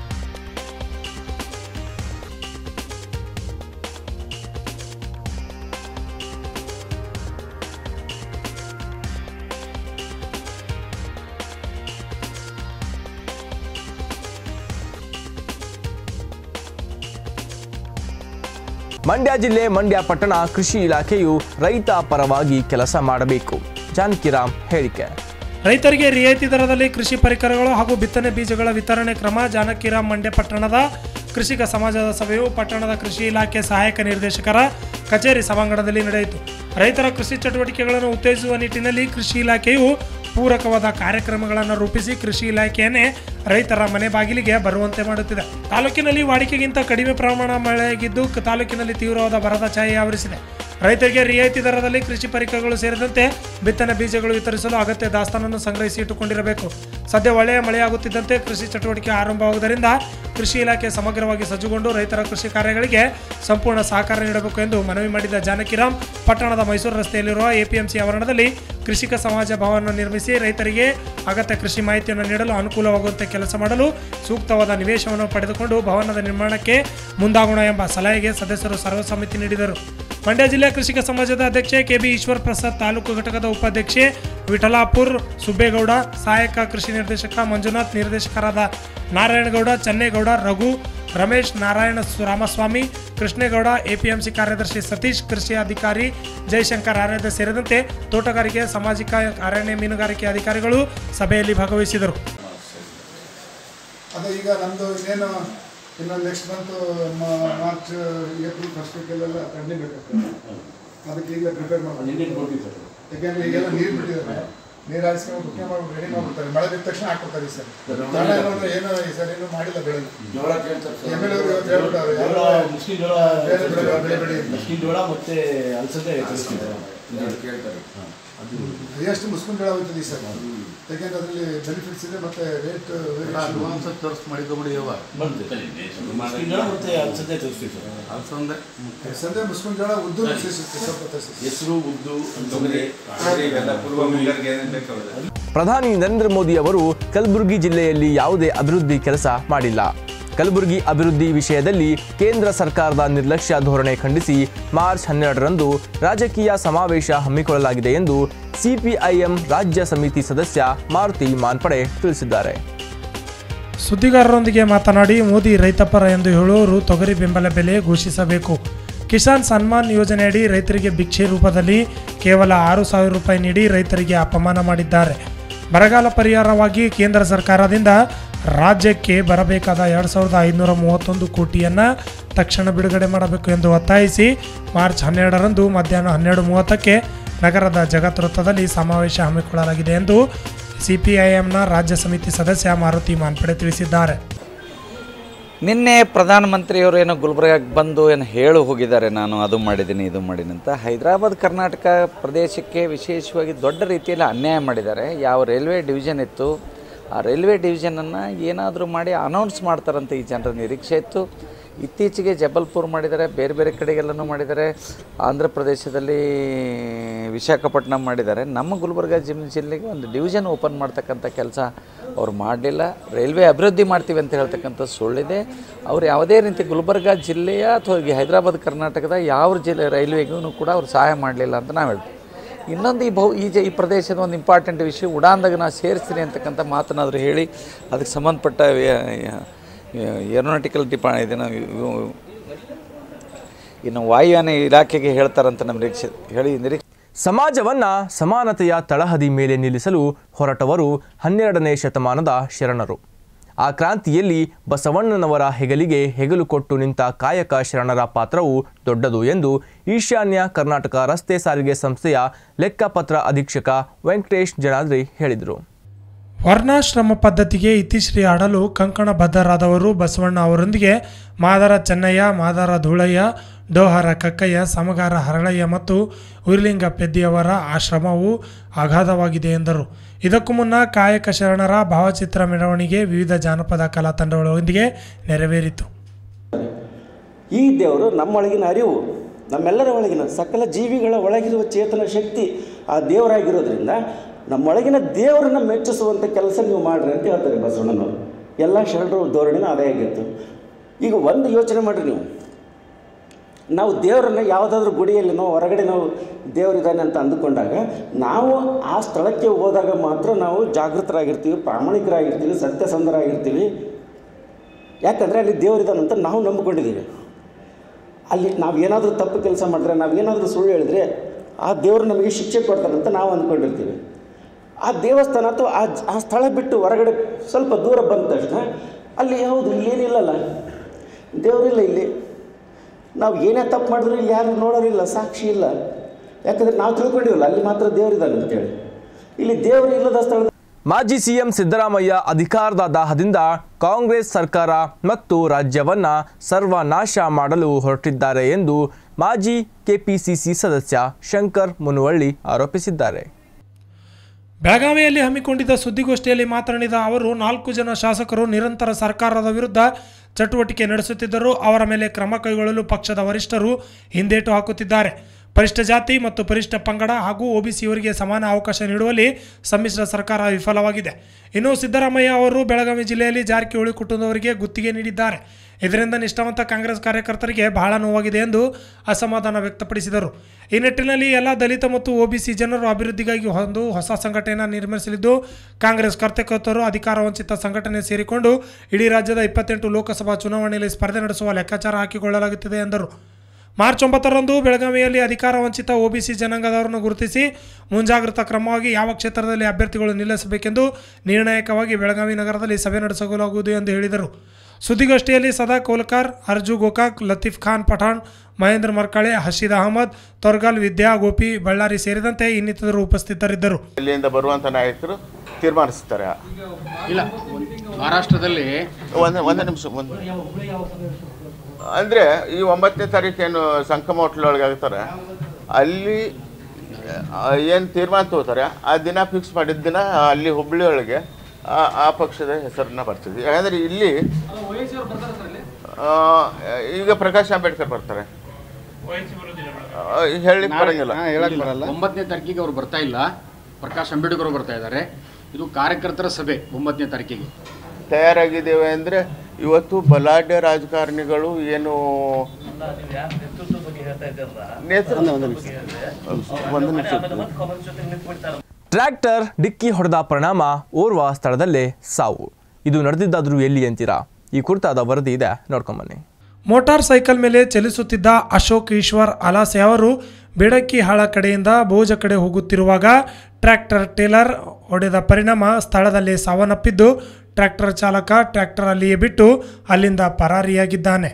ಮಂಡ್ಯ ಜಿಲ್ಲೆ ಮಂಡ್ಯ ಪಟ್ಟಣ ಕೃಷಿ ಇಲಾಖೆಯು ರೈತ ಪರವಾಗಿ ಕೆಲಸ ಮಾಡಬೇಕು ಜಾನಕಿರಾಮ್ ಹೇಳಿಕೆ ರೈತರಿಗೆ ರಿಯಾಯಿತಿ ದರದಲ್ಲಿ ಕೃಷಿ ಪರಿಕರಗಳು ಹಾಗೂ ಬಿತ್ತನೆ ಬೀಜಗಳ ವಿತರಣೆ ಕ್ರಮ ಜಾನಕಿರಾಮ್ ಮಂಡ್ಯ ಪಟ್ಟಣದ ಕೃಷಿಕ ಸಮಾಜದ ಸಭೆಯು ಪಟ್ಟಣದ ಕೃಷಿ ಇಲಾಖೆ ಸಹಾಯಕ ನಿರ್ದೇಶಕರ ಕಚೇರಿ ಸಭಾಂಗಣದಲ್ಲಿ ನಡೆಯಿತು ರೈತರ ಕೃಷಿ ಚಟುವಟಿಕೆಗಳನ್ನು ಉತ್ತೇಜಿಸುವ ನಿಟ್ಟಿನಲ್ಲಿ ಕೃಷಿ ಇಲಾಖೆಯು ಪೂರಕವಾದ ಕಾರ್ಯಕ್ರಮಗಳನ್ನು ರೂಪಿಸಿ ಕೃಷಿ ಇಲಾಖೆಯನ್ನೇ ರೈತರ ಮನೆ ಬಾಗಿಲಿಗೆ ಬರುವಂತೆ ಮಾಡುತ್ತಿದೆ ತಾಲೂಕಿನಲ್ಲಿ ವಾಡಿಕೆಗಿಂತ ಕಡಿಮೆ ಪ್ರಮಾಣ ಮಳೆಯಾಗಿದ್ದು ಕ- ತಾಲೂಕಿನಲ್ಲಿ ತೀವ್ರವಾದ ಬರದ ಛಾಯೆ ಆವರಿಸಿದೆ ರೈತರಿಗೆ ರಿಯಾಯಿತಿ ದರದಲ್ಲಿ ಕೃಷಿ ಪರಿಕರಗಳು ಸೇರಿದಂತೆ ಬಿತ್ತನೆ ಬೀಜಗಳು ವಿತರಿಸಲು ಅಗತ್ಯ ದಾಸ್ತಾನನ್ನು ಸಂಗ್ರಹಿಸಿ ಇಟ್ಟುಕೊಂಡಿರಬೇಕು ಸದ್ಯ ಒಳ್ಳೆಯ ಮಳೆಯಾಗುತ್ತಿದ್ದಂತೆ ಕೃಷಿ ಚಟುವಟಿಕೆ ಆರಂಭವಾಗುವುದರಿಂದ ಕೃಷಿ ಇಲಾಖೆ ಸಮಗ್ರವಾಗಿ ಸಜ್ಜುಗೊಂಡು ರೈತರ ಕೃಷಿ ಕಾರ್ಯಗಳಿಗೆ ಸಂಪೂರ್ಣ ಸಹಕಾರ ನೀಡಬೇಕು ಎಂದು ಮನವಿ ಮಾಡಿದ ಜಾನಕಿರಾಮ್ ಪಟ್ಟಣದ ಮೈಸೂರು ರಸ್ತೆಯಲ್ಲಿರುವ ಎಪಿಎಂಸಿ ಆವರಣದಲ್ಲಿ ಕೃಷಿಕ ಸಮಾಜ ಭವನ ನಿರ್ಮಿಸಿ ರೈತರಿಗೆ ಅಗತ್ಯ ಕೃಷಿ ಮಾಹಿತಿಯನ್ನು ನೀಡಲು ಅನುಕೂಲವಾಗುವಂತೆ ಕೆಲಸ ಮಾಡಲು ಸೂಕ್ತವಾದ ನಿವೇಶವನ್ನು ಪಡೆದುಕೊಂಡು ಭವನದ ನಿರ್ಮಾಣಕ್ಕೆ ಮುಂದಾಗೋಣ ಎಂಬ ಸಲಹೆಗೆ ಸದಸ್ಯರು ಸರ್ವಸಮ್ಮತಿ ನೀಡಿದರು ಮಂಡ್ಯ ಜಿಲ್ಲೆ ಕೃಷಿಕ ಸಮಾಜದ ಅಧ್ಯಕ್ಷೆ ಕೆಬಿ ಈಶ್ವರ್ ಪ್ರಸಾದ್ ತಾಲೂಕು ಘಟಕದ ಉಪಾಧ್ಯಕ್ಷೆ ವಿಠಲಾಪುರ್ ಸುಬ್ಬೇಗೌಡ ಸಹಾಯಕ ಕೃಷಿ ನಿರ್ದೇಶಕ ಮಂಜುನಾಥ್ ನಿರ್ದೇಶಕರಾದ ನಾರಾಯಣಗೌಡ ಚನ್ನೇಗೌಡ ರಘು ರಮೇಶ್ ನಾರಾಯಣ ಸು- ರಾಮಸ್ವಾಮಿ ಕೃಷ್ಣೇಗೌಡ ಎಪಿಎಂಸಿ ಕಾರ್ಯದರ್ಶಿ ಸತೀಶ್ ಕೃಷಿ ಅಧಿಕಾರಿ ಜಯಶಂಕರ್ ಆರ್ಯದ ಸೇರಿದಂತೆ ತೋಟಗಾರಿಕೆ ಸಾಮಾಜಿಕ ಅರಣ್ಯ ಮೀನುಗಾರಿಕೆ ಅಧಿಕಾರಿಗಳು ಸಭೆಯಲ್ಲಿ ಭಾಗವಹಿಸಿದರು ಅದು ಈಗ ನಮ್ಮದು ಇನ್ನೇನು ಇನ್ನು next month March April first ವೀಕಲ್ಲೆಲ್ಲ ಕಣ್ಣಿ ಬೇಕಾಗ್ತದೆ ಅದಕ್ಕೆ ಈಗ ಪ್ರಿಪೇರ್ ಮಾಡ್ಬೋದು ಯಾಕೆಂದ್ರೆ ಈಗೆಲ್ಲ ನೀರು ಬಿಟ್ಟಿದ್ದಾರೆ ನೀರು ಹಾಯಿಸ್ಕೊಂಡು ಬುಕ್ಕೆ ಮಾಡ್ಬಿಟ್ಟು ರೆಡಿ ಮಾಡ್ಬಿಡ್ತಾರೆ ಮಳೆ ಬಿದ್ದ ತಕ್ಷಣ ಹಾಕ್ಬಿಡ್ತಾರೆ ಈ ಸರಿ ಜನ ನೋಡಿದ್ರೆ ಏನು ಈ ಸರಿ ಏನು ಮಾಡಿಲ್ಲ ಬೆಳೆ ಜೋಳ ಕೇಳ್ತಾರೆ ಸರ್. ಎಮ್ ಎಲ್ ಎ ಇವತ್ತು ಹೇಳ್ಬಿಟ್ಟಾರೆ ಜೋಳ, ಯಾರು ಮುಸ್ಕಿನ್ ಜೋಳ ಬೇರೆ ಬೆಳೆ ಬೆಳೆ ಬೆಳಿ ಅಂತ. ಮುಸ್ಕಿನ್ ಜೋಳ ಮತ್ತೆ ಅಲಸಂದೆ ಕೇಳ್ತಾರೆ ಎಷ್ಟು ಮುಸ್ಕಿನ ಜೋಳ ಹೋಗ್ತದೆ ಈ ಸರಿ ಯಾಕೆಂದ್ರೆ ಅದರಲ್ಲಿ ಬೆನಿಫಿಟ್ಸ್ ಇದೆ ಮತ್ತೆ ರೇಟ್ ಅಡ್ವಾನ್ಸ್ ತೋರಿಸ್ ಮಾಡಿಕೊಂಬಿಡಿ ಯಾವ ಮುಸ್ಕಿನ್ ಜೋಳ ಮತ್ತೆ ಅಲಸಂದೆ ತೋರಿಸ್ತೀವಿ ಸರ್ ಅಲಸಂದೆ ಸಂದೆ ಮುಸ್ಕಿನ ಜೋಳ ಉದ್ದು ಸೇರಿಸುತ್ತೆ ಸ್ವಲ್ಪ ತರಿಸಿ ಹೆಸರು ಉದ್ದು ತೊಗರಿ, ಇವೆಲ್ಲ ಪೂರ್ವ ಮುಂಗಾರಿಗೆ ಏನೇನು ಬೇಕು ಪ್ರಧಾನಿ ನರೇಂದ್ರ ಮೋದಿ ಅವರು ಕಲಬುರಗಿ ಜಿಲ್ಲೆಯಲ್ಲಿ ಯಾವುದೇ ಅಭಿವೃದ್ಧಿ ಕೆಲಸ ಮಾಡಿಲ್ಲ ಕಲಬುರಗಿ ಅಭಿವೃದ್ಧಿ ವಿಷಯದಲ್ಲಿ ಕೇಂದ್ರ ಸರ್ಕಾರದ ನಿರ್ಲಕ್ಷ್ಯ ಧೋರಣೆ ಖಂಡಿಸಿ ಮಾರ್ಚ್ ಹನ್ನೆರಡರಂದು ರಾಜಕೀಯ ಸಮಾವೇಶ ಹಮ್ಮಿಕೊಳ್ಳಲಾಗಿದೆ ಎಂದು ಸಿಪಿಐಎಂ ರಾಜ್ಯ ಸಮಿತಿ ಸದಸ್ಯ ಮಾರುತಿ ಮಾನ್ಪಡೆ ತಿಳಿಸಿದ್ದಾರೆ ಸುದ್ದಿಗಾರರೊಂದಿಗೆ ಮಾತನಾಡಿ ಮೋದಿ ರೈತಪರ ಎಂದು ಹೇಳುವವರು ತೊಗರಿ ಬೆಂಬಲ ಬೆಲೆ ಘೋಷಿಸಬೇಕು ಕಿಸಾನ್ ಸನ್ಮಾನ್ ಯೋಜನೆಯಡಿ ರೈತರಿಗೆ ಭಿಕ್ಷೆ ರೂಪದಲ್ಲಿ ಕೇವಲ ಆರು ಸಾವಿರ ರೂಪಾಯಿ ನೀಡಿ ರೈತರಿಗೆ ಅಪಮಾನ ಮಾಡಿದ್ದಾರೆ ಬರಗಾಲ ಪರಿಹಾರವಾಗಿ ಕೇಂದ್ರ ಸರ್ಕಾರದಿಂದ ರಾಜ್ಯಕ್ಕೆ ಬರಬೇಕಾದ ಎರಡು ಸಾವಿರದ ಐದುನೂರ ಮೂವತ್ತೊಂದು ಕೋಟಿಯನ್ನು ತಕ್ಷಣ ಬಿಡುಗಡೆ ಮಾಡಬೇಕು ಎಂದು ಒತ್ತಾಯಿಸಿ ಮಾರ್ಚ್ ಹನ್ನೆರಡರಂದು ಮಧ್ಯಾಹ್ನ ಹನ್ನೆರಡು ಮೂವತ್ತಕ್ಕೆ ನಗರದ ಜಗತ್ ವೃತ್ತದಲ್ಲಿ ಸಮಾವೇಶ ಹಮ್ಮಿಕೊಳ್ಳಲಾಗಿದೆ ಎಂದು ಸಿಪಿಐಎಂನ ರಾಜ್ಯ ಸಮಿತಿ ಸದಸ್ಯ ಮಾರುತಿ ಮಾನ್ಪಡೆ ತಿಳಿಸಿದ್ದಾರೆ ನಿನ್ನೆ ಪ್ರಧಾನಮಂತ್ರಿಯವರು ಏನೋ ಗುಲ್ಬರ್ಗಕ್ಕೆ ಬಂದು ಏನು ಹೇಳು ಹೋಗಿದ್ದಾರೆ ನಾನು ಅದು ಮಾಡಿದ್ದೀನಿ ಇದು ಮಾಡಿದ್ದೀನಿ ಅಂತ ಹೈದರಾಬಾದ್ ಕರ್ನಾಟಕ ಪ್ರದೇಶಕ್ಕೆ ವಿಶೇಷವಾಗಿ ದೊಡ್ಡ ರೀತಿಯಲ್ಲಿ ಅನ್ಯಾಯ ಮಾಡಿದ್ದಾರೆ ಯಾವ ರೈಲ್ವೆ ಡಿವಿಷನ್ ಇತ್ತು ಆ ರೈಲ್ವೆ ಡಿವಿಷನನ್ನು ಏನಾದರೂ ಮಾಡಿ ಅನೌನ್ಸ್ ಮಾಡ್ತಾರಂತ ಈ ಜನರ ನಿರೀಕ್ಷೆ ಇತ್ತು ಇತ್ತೀಚೆಗೆ ಜಬಲ್ಪುರ್ ಮಾಡಿದ್ದಾರೆ ಬೇರೆ ಬೇರೆ ಕಡೆಗೆಲ್ಲನೂ ಮಾಡಿದ್ದಾರೆ ಆಂಧ್ರ ಪ್ರದೇಶದಲ್ಲಿ ವಿಶಾಖಪಟ್ಟಣಂ ಮಾಡಿದ್ದಾರೆ ನಮ್ಮ ಗುಲ್ಬರ್ಗ ಜಿಮ್ ಜಿಲ್ಲೆಗೆ ಒಂದು ಡಿವಿಷನ್ ಓಪನ್ ಮಾಡ್ತಕ್ಕಂಥ ಕೆಲಸ ಅವ್ರು ಮಾಡಲಿಲ್ಲ ರೈಲ್ವೆ ಅಭಿವೃದ್ಧಿ ಮಾಡ್ತೀವಿ ಅಂತ ಹೇಳ್ತಕ್ಕಂಥ ಸುಳ್ಳಿದೆ ಅವ್ರು ಯಾವುದೇ ರೀತಿ ಗುಲ್ಬರ್ಗ ಜಿಲ್ಲೆಯ ಅಥವಾ ಈ ಹೈದರಾಬಾದ್ ಕರ್ನಾಟಕದ ಯಾವ ಜಿಲ್ಲೆ ರೈಲ್ವೆಗೂ ಕೂಡ ಅವ್ರು ಸಹಾಯ ಮಾಡಲಿಲ್ಲ ಅಂತ ನಾವು ಹೇಳ್ತೀವಿ ಇನ್ನೊಂದು ಈ ಬಹು ಈ ಜ ಈ ಪ್ರದೇಶದ ಒಂದು ಇಂಪಾರ್ಟೆಂಟ್ ವಿಷಯ ಉಡಾನ್ದಾಗ ನಾ ಸೇರಿಸ್ತೀನಿ ಅಂತಕ್ಕಂಥ ಮಾತನಾದರೂ ಹೇಳಿ ಅದಕ್ಕೆ ಸಂಬಂಧಪಟ್ಟ ಏರೋನಾಟಿಕಲ್ ಡಿಪಾ ಇದನ್ನು ಇವು- ಇನ್ನು ವಾಯುಯಾನ ಇಲಾಖೆಗೆ ಹೇಳ್ತಾರಂತ ನಮ್ಮ ನಿರೀಕ್ಷೆ ಹೇಳಿ ನಿರೀಕ್ಷೆ ಸಮಾಜವನ್ನ ಸಮಾನತೆಯ ತಳಹದಿ ಮೇಲೆ ನಿಲ್ಲಿಸಲು ಹೊರಟವರು ಹನ್ನೆರಡನೇ ಶತಮಾನದ ಶರಣರು ಆ ಕ್ರಾಂತಿಯಲ್ಲಿ ಬಸವಣ್ಣನವರ ಹೆಗಲಿಗೆ ಹೆಗಲು ಕೊಟ್ಟು ನಿಂತ ಕಾಯಕ ಶರಣರ ಪಾತ್ರವು ದೊಡ್ಡದು ಎಂದು ಈಶಾನ್ಯ ಕರ್ನಾಟಕ ರಸ್ತೆ ಸಾರಿಗೆ ಸಂಸ್ಥೆಯ ಲೆಕ್ಕಪತ್ರ ಅಧೀಕ್ಷಕ ವೆಂಕಟೇಶ್ ಜನಾದ್ರಿ ಹೇಳಿದರು ವರ್ಣಾಶ್ರಮ ಪದ್ಧತಿಗೆ ಇತಿಶ್ರೀ ಆಡಲು ಕಂಕಣ ಬದ್ಧರಾದವರು ಬಸವಣ್ಣ ಅವರೊಂದಿಗೆ ಮಾದರ ಚೆನ್ನಯ್ಯ ಮಾದಾರ ಧೂಳಯ್ಯ ಡೋಹರ ಕಕ್ಕಯ್ಯ ಸಮಗಾರ ಹರಳಯ್ಯ ಮತ್ತು ಉರ್ಲಿಂಗ ಪೆದ್ದಿಯವರ ಆಶ್ರಮವು ಅಗಾಧವಾಗಿದೆ ಎಂದರು ಇದಕ್ಕೂ ಮುನ್ನ ಕಾಯಕ ಶರಣರ ಭಾವಚಿತ್ರ ಮೆರವಣಿಗೆ ವಿವಿಧ ಜಾನಪದ ಕಲಾ ತಂಡಗಳೊಂದಿಗೆ ನೆರವೇರಿತು ಈ ದೇವರು ನಮ್ಮೊಳಗಿನ ಅರಿವು ನಮ್ಮೆಲ್ಲರ ಒಳಗಿನ ಸಕಲ ಜೀವಿಗಳ ಒಳಗಿರುವ ಚೇತನ ಶಕ್ತಿ ಆ ದೇವರಾಗಿರೋದ್ರಿಂದ ನಮ್ಮೊಳಗಿನ ದೇವರನ್ನ ಮೆಚ್ಚಿಸುವಂಥ ಕೆಲಸ ನೀವು ಮಾಡ್ರಿ ಅಂತ ಹೇಳ್ತಾರೆ ಬಸವಣ್ಣನವರು ಎಲ್ಲ ಶರಣರು ಧೋರಣೆನ ಅದೇ ಆಗಿತ್ತು ಈಗ ಒಂದು ಯೋಚನೆ ಮಾಡಿರಿ ನೀವು ನಾವು ದೇವರನ್ನು ಯಾವುದಾದ್ರೂ ಗುಡಿಯಲ್ಲಿನೋ ಹೊರಗಡೆ ನಾವು ದೇವರಿದ್ದಾನೆ ಅಂತ ಅಂದುಕೊಂಡಾಗ ನಾವು ಆ ಸ್ಥಳಕ್ಕೆ ಹೋದಾಗ ಮಾತ್ರ ನಾವು ಜಾಗೃತರಾಗಿರ್ತೀವಿ ಪ್ರಾಮಾಣಿಕರಾಗಿರ್ತೀವಿ ಸತ್ಯಸಂಧರಾಗಿರ್ತೀವಿ ಯಾಕಂದರೆ ಅಲ್ಲಿ ದೇವರಿದ್ದಾನಂತ ನಾವು ನಂಬಿಕೊಂಡಿದ್ದೀವಿ ಅಲ್ಲಿ ನಾವು ಏನಾದರೂ ತಪ್ಪು ಕೆಲಸ ಮಾಡಿದ್ರೆ ನಾವು ಏನಾದರೂ ಸುಳ್ಳು ಹೇಳಿದ್ರೆ ಆ ದೇವರು ನಮಗೆ ಶಿಕ್ಷೆ ಕೊಡ್ತಾನಂತ ನಾವು ಅಂದ್ಕೊಂಡಿರ್ತೀವಿ ಆ ದೇವಸ್ಥಾನ ಅಥವಾ ಆ ಆ ಸ್ಥಳ ಬಿಟ್ಟು ಹೊರಗಡೆ ಸ್ವಲ್ಪ ದೂರ ಬಂದ ತಕ್ಷಣ ಅಲ್ಲಿ ಯಾವುದು ಇಲ್ಲೇನಿಲ್ಲಲ್ಲ ದೇವರಿಲ್ಲ ಇಲ್ಲಿ ನಾವು ಏನೇ ತಪ್ಪು ಮಾಡಿದ್ರು ಇಲ್ಲಿ ಯಾರು ನೋಡೋರಿಲ್ಲ ಸಾಕ್ಷಿ ಇಲ್ಲ ಯಾಕಂದರೆ ನಾವು ತಿಳ್ಕೊಂಡಿವಲ್ಲ ಅಲ್ಲಿ ಮಾತ್ರ ದೇವರಿದ್ದಾನೆ ಅಂತೇಳಿ ಇಲ್ಲಿ ದೇವರು ಇಲ್ಲದ ಸ್ಥಳದ ಮಾಜಿ ಸಿಎಂ ಸಿದ್ದರಾಮಯ್ಯ ಅಧಿಕಾರದ ದಾಹದಿಂದ ಕಾಂಗ್ರೆಸ್ ಸರ್ಕಾರ ಮತ್ತು ರಾಜ್ಯವನ್ನ ಸರ್ವನಾಶ ಮಾಡಲು ಹೊರಟಿದ್ದಾರೆ ಎಂದು ಮಾಜಿ ಕೆಪಿಸಿಸಿ ಸದಸ್ಯ ಶಂಕರ್ ಮುನುವಳ್ಳಿ ಆರೋಪಿಸಿದ್ದಾರೆ ಬೆಳಗಾವಿಯಲ್ಲಿ ಹಮ್ಮಿಕೊಂಡಿದ್ದ ಸುದ್ದಿಗೋಷ್ಠಿಯಲ್ಲಿ ಮಾತನಾಡಿದ ಅವರು ನಾಲ್ಕು ಜನ ಶಾಸಕರು ನಿರಂತರ ಸರ್ಕಾರದ ವಿರುದ್ಧ ಚಟುವಟಿಕೆ ನಡೆಸುತ್ತಿದ್ದರೂ ಅವರ ಮೇಲೆ ಕ್ರಮ ಕೈಗೊಳ್ಳಲು ಪಕ್ಷದ ವರಿಷ್ಠರು ಹಿಂದೇಟು ಹಾಕುತ್ತಿದ್ದಾರೆ ಪರಿಷ್ಠ ಜಾತಿ ಮತ್ತು ಪರಿಷ್ಠ ಪಂಗಡ ಹಾಗೂ ಒಬಿಸಿಯವರಿಗೆ ಸಮಾನ ಅವಕಾಶ ನೀಡುವಲ್ಲಿ ಸಮ್ಮಿಶ್ರ ಸರ್ಕಾರ ವಿಫಲವಾಗಿದೆ ಇನ್ನು ಸಿದ್ದರಾಮಯ್ಯ ಅವರು ಬೆಳಗಾವಿ ಜಿಲ್ಲೆಯಲ್ಲಿ ಜಾರಕಿಹೊಳಿ ಕುಟುಂಬದವರಿಗೆ ಗುತ್ತಿಗೆ ನೀಡಿದ್ದಾರೆ ಇದರಿಂದ ನಿಷ್ಠಾವಂತ ಕಾಂಗ್ರೆಸ್ ಕಾರ್ಯಕರ್ತರಿಗೆ ಬಹಳ ನೋವಾಗಿದೆ ಎಂದು ಅಸಮಾಧಾನ ವ್ಯಕ್ತಪಡಿಸಿದರು ಈ ನಿಟ್ಟಿನಲ್ಲಿ ಎಲ್ಲ ದಲಿತ ಮತ್ತು ಒಬಿಸಿ ಜನರು ಅಭಿವೃದ್ಧಿಗಾಗಿ ಒಂದು ಹೊಸ ಸಂಘಟನೆಯನ್ನು ನಿರ್ಮಿಸಲಿದ್ದು ಕಾಂಗ್ರೆಸ್ ಕಾರ್ಯಕರ್ತರು ಅಧಿಕಾರ ವಂಚಿತ ಸಂಘಟನೆ ಸೇರಿಕೊಂಡು ಇಡೀ ರಾಜ್ಯದ ಇಪ್ಪತ್ತೆಂಟು ಲೋಕಸಭಾ ಚುನಾವಣೆಯಲ್ಲಿ ಸ್ಪರ್ಧೆ ನಡೆಸುವ ಲೆಕ್ಕಾಚಾರ ಹಾಕಿಕೊಳ್ಳಲಾಗುತ್ತಿದೆ ಎಂದರು ಮಾರ್ಚ್ ಒಂಬತ್ತರಂದು ಬೆಳಗಾವಿಯಲ್ಲಿ ಅಧಿಕಾರ ವಂಚಿತ ಒಬಿಸಿ ಜನಾಂಗದವರನ್ನು ಗುರುತಿಸಿ ಮುಂಜಾಗ್ರತಾ ಕ್ರಮವಾಗಿ ಯಾವ ಕ್ಷೇತ್ರದಲ್ಲಿ ಅಭ್ಯರ್ಥಿಗಳು ನಿಲ್ಲಿಸಬೇಕೆಂದು ನಿರ್ಣಾಯಕವಾಗಿ ಬೆಳಗಾವಿ ನಗರದಲ್ಲಿ ಸಭೆ ನಡೆಸಲಾಗುವುದು ಎಂದು ಹೇಳಿದರು ಸುದ್ದಿಗೋಷ್ಠಿಯಲ್ಲಿ ಸದಾ ಕೋಲ್ಕರ್ ಅರ್ಜು ಗೋಕಾಕ್ ಲತೀಫ್ ಖಾನ್ ಪಠಾಣ್ ಮಹೇಂದ್ರ ಮರ್ಕಳೆ ಹಶೀದ್ ಅಹಮದ್ ತೊರ್ಗಲ್ ವಿದ್ಯಾ ಗೋಪಿ ಬಳ್ಳಾರಿ ಸೇರಿದಂತೆ ಇನ್ನಿತರರು ಉಪಸ್ಥಿತರಿದ್ದರು ಇಲ್ಲಿಂದ ಬರುವಂಥ ನಾಯಕರು ತೀರ್ಮಾನಿಸ್ತಾರೆ ಇಲ್ಲ ಮಹಾರಾಷ್ಟ್ರದಲ್ಲಿ ಒಂದು ಒಂದು ನಿಮಿಷ ಒಂದು ಅಂದರೆ ಈ ಒಂಬತ್ತನೇ ತಾರೀಕೇನು ಸಂಕಮ ಹೋಟ್ಲೊಳಗೆ ಆಗ್ತಾರೆ ಅಲ್ಲಿ ಏನು ತೀರ್ಮಾನ ತಗೋತಾರೆ ಆ ದಿನ ಫಿಕ್ಸ್ ಮಾಡಿದ ದಿನ ಅಲ್ಲಿ ಹುಬ್ಬಳ್ಳಿ ಒಳಗೆ ಆ ಆ ಪಕ್ಷದ ಹೆಸರನ್ನ ಬರ್ತದೆ ಯಾಕಂದರೆ ಇಲ್ಲಿ ಆ, ಈಗ ಪ್ರಕಾಶ್ ಅಂಬೇಡ್ಕರ್ ಬರ್ತಾರೆ ಹೇಳಲಿಕ್ಕೆ ಬರಂಗಿಲ್ಲ ಒಂಬತ್ತನೇ ತಾರೀಕಿಗೆ ಅವ್ರು ಬರ್ತಾ ಇಲ್ಲ ಪ್ರಕಾಶ್ ಅಂಬೇಡ್ಕರ್ ಅವರು ಬರ್ತಾ ಇದ್ದಾರೆ ಇದು ಕಾರ್ಯಕರ್ತರ ಸಭೆ ಒಂಬತ್ತನೇ ತಾರೀಕಿಗೆ ತಯಾರಾಗಿದ್ದೇವೆ ಅಂದರೆ ಇವತ್ತು ಬಲಾಢ್ಯ ರಾಜಕಾರಣಿಗಳು ಏನು ನೇತೃತ್ವ ಒಂದು ನಿಮಿಷ ಒಂದು ನಿಮಿಷ ಟ್ರ್ಯಾಕ್ಟರ್ ಡಿಕ್ಕಿ ಹೊಡೆದ ಪರಿಣಾಮ ಓರ್ವ ಸ್ಥಳದಲ್ಲೇ ಸಾವು ಇದು ನಡೆದಿದ್ದಾದ್ರೂ ಎಲ್ಲಿ ಅಂತೀರಾ ಈ ಕುರಿತಾದ ವರದಿ ಇದೆ ನೋಡ್ಕೊಂಬನ್ನಿ ಮೋಟಾರ್ ಸೈಕಲ್ ಮೇಲೆ ಚಲಿಸುತ್ತಿದ್ದ ಅಶೋಕ್ ಈಶ್ವರ್ ಅಲಾಸೆ ಅವರು ಬೇಡಕ್ಕಿ ಹಾಳ ಕಡೆಯಿಂದ ಬೋಜ ಕಡೆ ಹೋಗುತ್ತಿರುವಾಗ ಟ್ರ್ಯಾಕ್ಟರ್ ಟೇಲರ್ ಹೊಡೆದ ಪರಿಣಾಮ ಸ್ಥಳದಲ್ಲಿ ಸಾವನ್ನಪ್ಪಿದ್ದು ಟ್ರ್ಯಾಕ್ಟರ್ ಚಾಲಕ ಟ್ರ್ಯಾಕ್ಟರ್ ಅಲ್ಲಿಯೇ ಬಿಟ್ಟು ಅಲ್ಲಿಂದ ಪರಾರಿಯಾಗಿದ್ದಾನೆ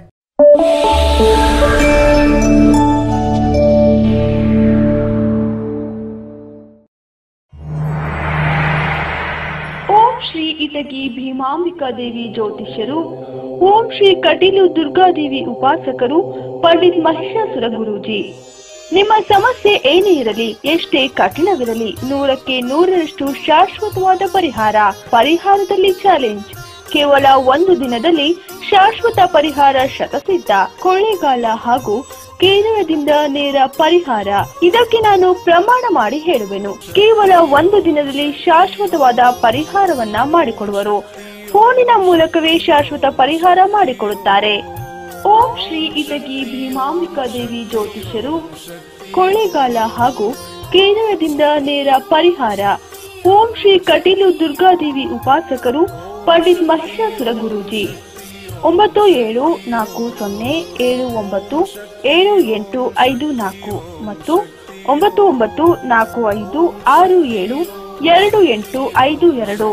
ಓಂ ಶ್ರೀ ಇಟಗಿ ಭೀಮಾಂಬಿಕಾ ದೇವಿ ಜ್ಯೋತಿಷ್ಯರು ಓಂ ಶ್ರೀ ಕಟೀಲು ದುರ್ಗಾದೇವಿ ಉಪಾಸಕರು ಪಂಡಿತ್ ಮಹಿಷಾಸುರ ಗುರೂಜಿ ನಿಮ್ಮ ಸಮಸ್ಯೆ ಏನೇ ಇರಲಿ ಎಷ್ಟೇ ಕಠಿಣವಿರಲಿ ನೂರಕ್ಕೆ ನೂರರಷ್ಟು ಶಾಶ್ವತವಾದ ಪರಿಹಾರ ಪರಿಹಾರದಲ್ಲಿ ಚಾಲೆಂಜ್ ಕೇವಲ ಒಂದು ದಿನದಲ್ಲಿ ಶಾಶ್ವತ ಪರಿಹಾರ ಶತಸಿದ್ಧ ಕೊಳ್ಳೇಗಾಲ ಹಾಗೂ ಕೇರಳದಿಂದ ನೇರ ಪರಿಹಾರ ಇದಕ್ಕೆ ನಾನು ಪ್ರಮಾಣ ಮಾಡಿ ಹೇಳುವೆನು ಕೇವಲ ಒಂದು ದಿನದಲ್ಲಿ ಶಾಶ್ವತವಾದ ಪರಿಹಾರವನ್ನ ಮಾಡಿಕೊಡುವರು ಫೋನಿನ ಮೂಲಕವೇ ಶಾಶ್ವತ ಪರಿಹಾರ ಮಾಡಿಕೊಡುತ್ತಾರೆ ಓಂ ಶ್ರೀ ಇಟಗಿ ಭೀಮಾಂಬಿಕಾ ದೇವಿ ಜ್ಯೋತಿಷ್ಯರು ಕೊಳ್ಳೇಗಾಲ ಹಾಗೂ ಕೇರಳದಿಂದ ನೇರ ಪರಿಹಾರ ಓಂ ಶ್ರೀ ಕಟೀಲು ದುರ್ಗಾದೇವಿ ಉಪಾಸಕರು ಪಂಡಿತ್ ಮಹಿಷಾಸುರ ಗುರೂಜಿ ಒಂಬತ್ತು ಏಳು ನಾಲ್ಕು ಸೊನ್ನೆ ಏಳು ಒಂಬತ್ತು ಏಳು ಎಂಟು ಐದು ನಾಲ್ಕು ಮತ್ತು ಒಂಬತ್ತು ಒಂಬತ್ತು ನಾಲ್ಕು ಐದು ಆರು ಏಳು ಎರಡು ಎಂಟು ಐದು ಎರಡು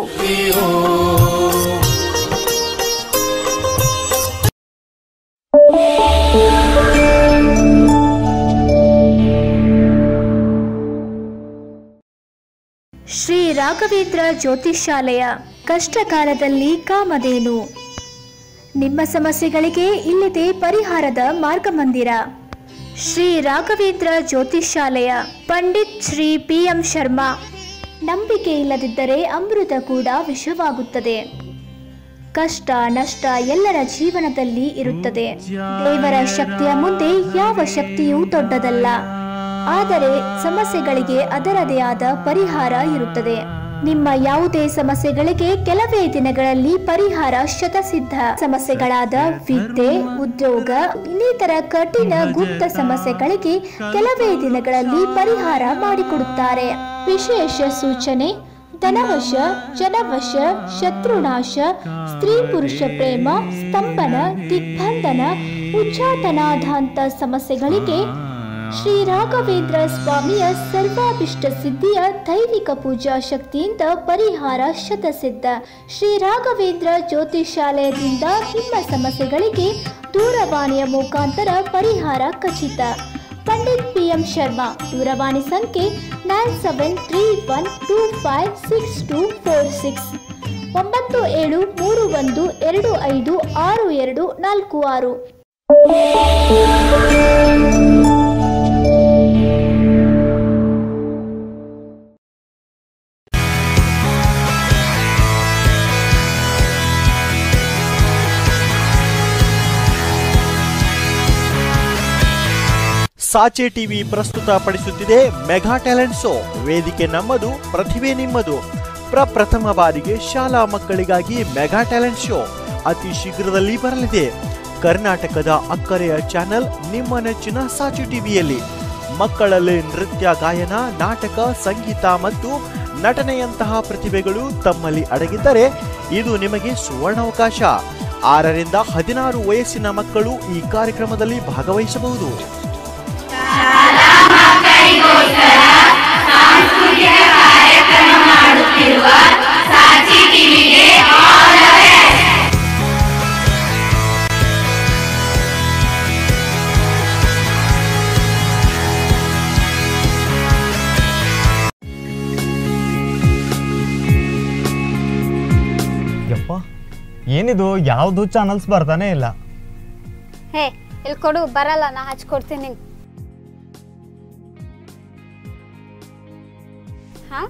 ಶ್ರೀ ರಾಘವೇಂದ್ರ ಜ್ಯೋತಿಷ್ಯಾಲಯ ಕಷ್ಟಕಾಲದಲ್ಲಿ ಕಾಮಧೇನು ನಿಮ್ಮ ಸಮಸ್ಯೆಗಳಿಗೆ ಇಲ್ಲಿದೆ ಪರಿಹಾರದ ಮಾರ್ಗಮಂದಿರ ಶ್ರೀ ರಾಘವೇಂದ್ರ ಜ್ಯೋತಿಷ್ಯಾಲಯ ಪಂಡಿತ್ ಶ್ರೀ ಪಿ ಎಂ ಶರ್ಮಾ ನಂಬಿಕೆ ಇಲ್ಲದಿದ್ದರೆ ಅಮೃತ ಕೂಡ ವಿಷವಾಗುತ್ತದೆ ಕಷ್ಟ ನಷ್ಟ ಎಲ್ಲರ ಜೀವನದಲ್ಲಿ ಇರುತ್ತದೆ ದೇವರ ಶಕ್ತಿಯ ಮುಂದೆ ಯಾವ ಶಕ್ತಿಯೂ ದೊಡ್ಡದಲ್ಲ ಆದರೆ ಸಮಸ್ಯೆಗಳಿಗೆ ಅದರದೇ ಆದ ಪರಿಹಾರ ಇರುತ್ತದೆ ನಿಮ್ಮ ಯಾವುದೇ ಸಮಸ್ಯೆಗಳಿಗೆ ಕೆಲವೇ ದಿನಗಳಲ್ಲಿ ಪರಿಹಾರ ಶತಸಿದ್ಧ ಸಮಸ್ಯೆಗಳಾದ ವಿದ್ಯೆ ಉದ್ಯೋಗ ಇನ್ನಿತರ ಕಠಿಣ ಗುಪ್ತ ಸಮಸ್ಯೆಗಳಿಗೆ ಕೆಲವೇ ದಿನಗಳಲ್ಲಿ ಪರಿಹಾರ ಮಾಡಿಕೊಡುತ್ತಾರೆ ವಿಶೇಷ ಸೂಚನೆ ಧನವಶ ಜನವಶ ಶತ್ರುನಾಶ ಸ್ತ್ರೀ ಪುರುಷ ಪ್ರೇಮ ಸ್ತಂಭನ ದಿಗ್ಬಂಧನ ಉಚ್ಚಾಟನಾಧಾಂತ ಸಮಸ್ಯೆಗಳಿಗೆ ಶ್ರೀ ರಾಘವೇಂದ್ರ ಸ್ವಾಮಿಯ ಸರ್ವಾಭಿಷ್ಟ ಸಿದ್ಧಿಯ ದೈವಿಕ ಪೂಜಾ ಶಕ್ತಿಯಿಂದ ಪರಿಹಾರ ಶತಸಿದ್ಧ ಶ್ರೀ ರಾಘವೇಂದ್ರ ಜ್ಯೋತಿಷಾಲಯದಿಂದ ನಿಮ್ಮ ಸಮಸ್ಯೆಗಳಿಗೆ ದೂರವಾಣಿಯ ಮುಖಾಂತರ ಪರಿಹಾರ ಖಚಿತ ಪಂಡಿತ್ ಪಿ ಎಂ ಶರ್ಮಾ ದೂರವಾಣಿ ಸಂಖ್ಯೆ nine seven three one two five six two four six ಒಂಬತ್ತು ಏಳು ಮೂರು ಒಂದು ಎರಡು ಐದು ಆರು ಎರಡು ನಾಲ್ಕು ಆರು ಸಾಚೆ ಟಿವಿ ಪ್ರಸ್ತುತಪಡಿಸುತ್ತಿದೆ ಮೆಗಾ ಟ್ಯಾಲೆಂಟ್ ಶೋ ವೇದಿಕೆ ನಮ್ಮದು ಪ್ರತಿಭೆ ನಿಮ್ಮದು ಪ್ರಪ್ರಥಮ ಬಾರಿಗೆ ಶಾಲಾ ಮಕ್ಕಳಿಗಾಗಿ ಮೆಗಾ ಟ್ಯಾಲೆಂಟ್ ಶೋ ಅತಿ ಶೀಘ್ರದಲ್ಲಿ ಬರಲಿದೆ ಕರ್ನಾಟಕದ ಅಕ್ಕರೆಯ ಚಾನೆಲ್ ನಿಮ್ಮ ನೆಚ್ಚಿನ ಸಾಚೆ ಟಿವಿಯಲ್ಲಿ ಮಕ್ಕಳಲ್ಲಿ ನೃತ್ಯ ಗಾಯನ ನಾಟಕ ಸಂಗೀತ ಮತ್ತು ನಟನೆಯಂತಹ ಪ್ರತಿಭೆಗಳು ತಮ್ಮಲ್ಲಿ ಅಡಗಿದ್ದರೆ ಇದು ನಿಮಗೆ ಸುವರ್ಣಾವಕಾಶ ಆರರಿಂದ ಹದಿನಾರು ವಯಸ್ಸಿನ ಮಕ್ಕಳು ಈ ಕಾರ್ಯಕ್ರಮದಲ್ಲಿ ಭಾಗವಹಿಸಬಹುದು ಯಪ್ಪ ಏನಿದು ಯಾವುದು ಚಾನಲ್ಸ್ ಬರ್ತಾನೆ ಇಲ್ಲ ಹೇ ಇಲ್ಲಿ ಕೊಡು ಬರಲ್ಲ ನಾ ಹಚ್ಕೊಡ್ತೀನಿ ನಿಂಗೆ ಹಾ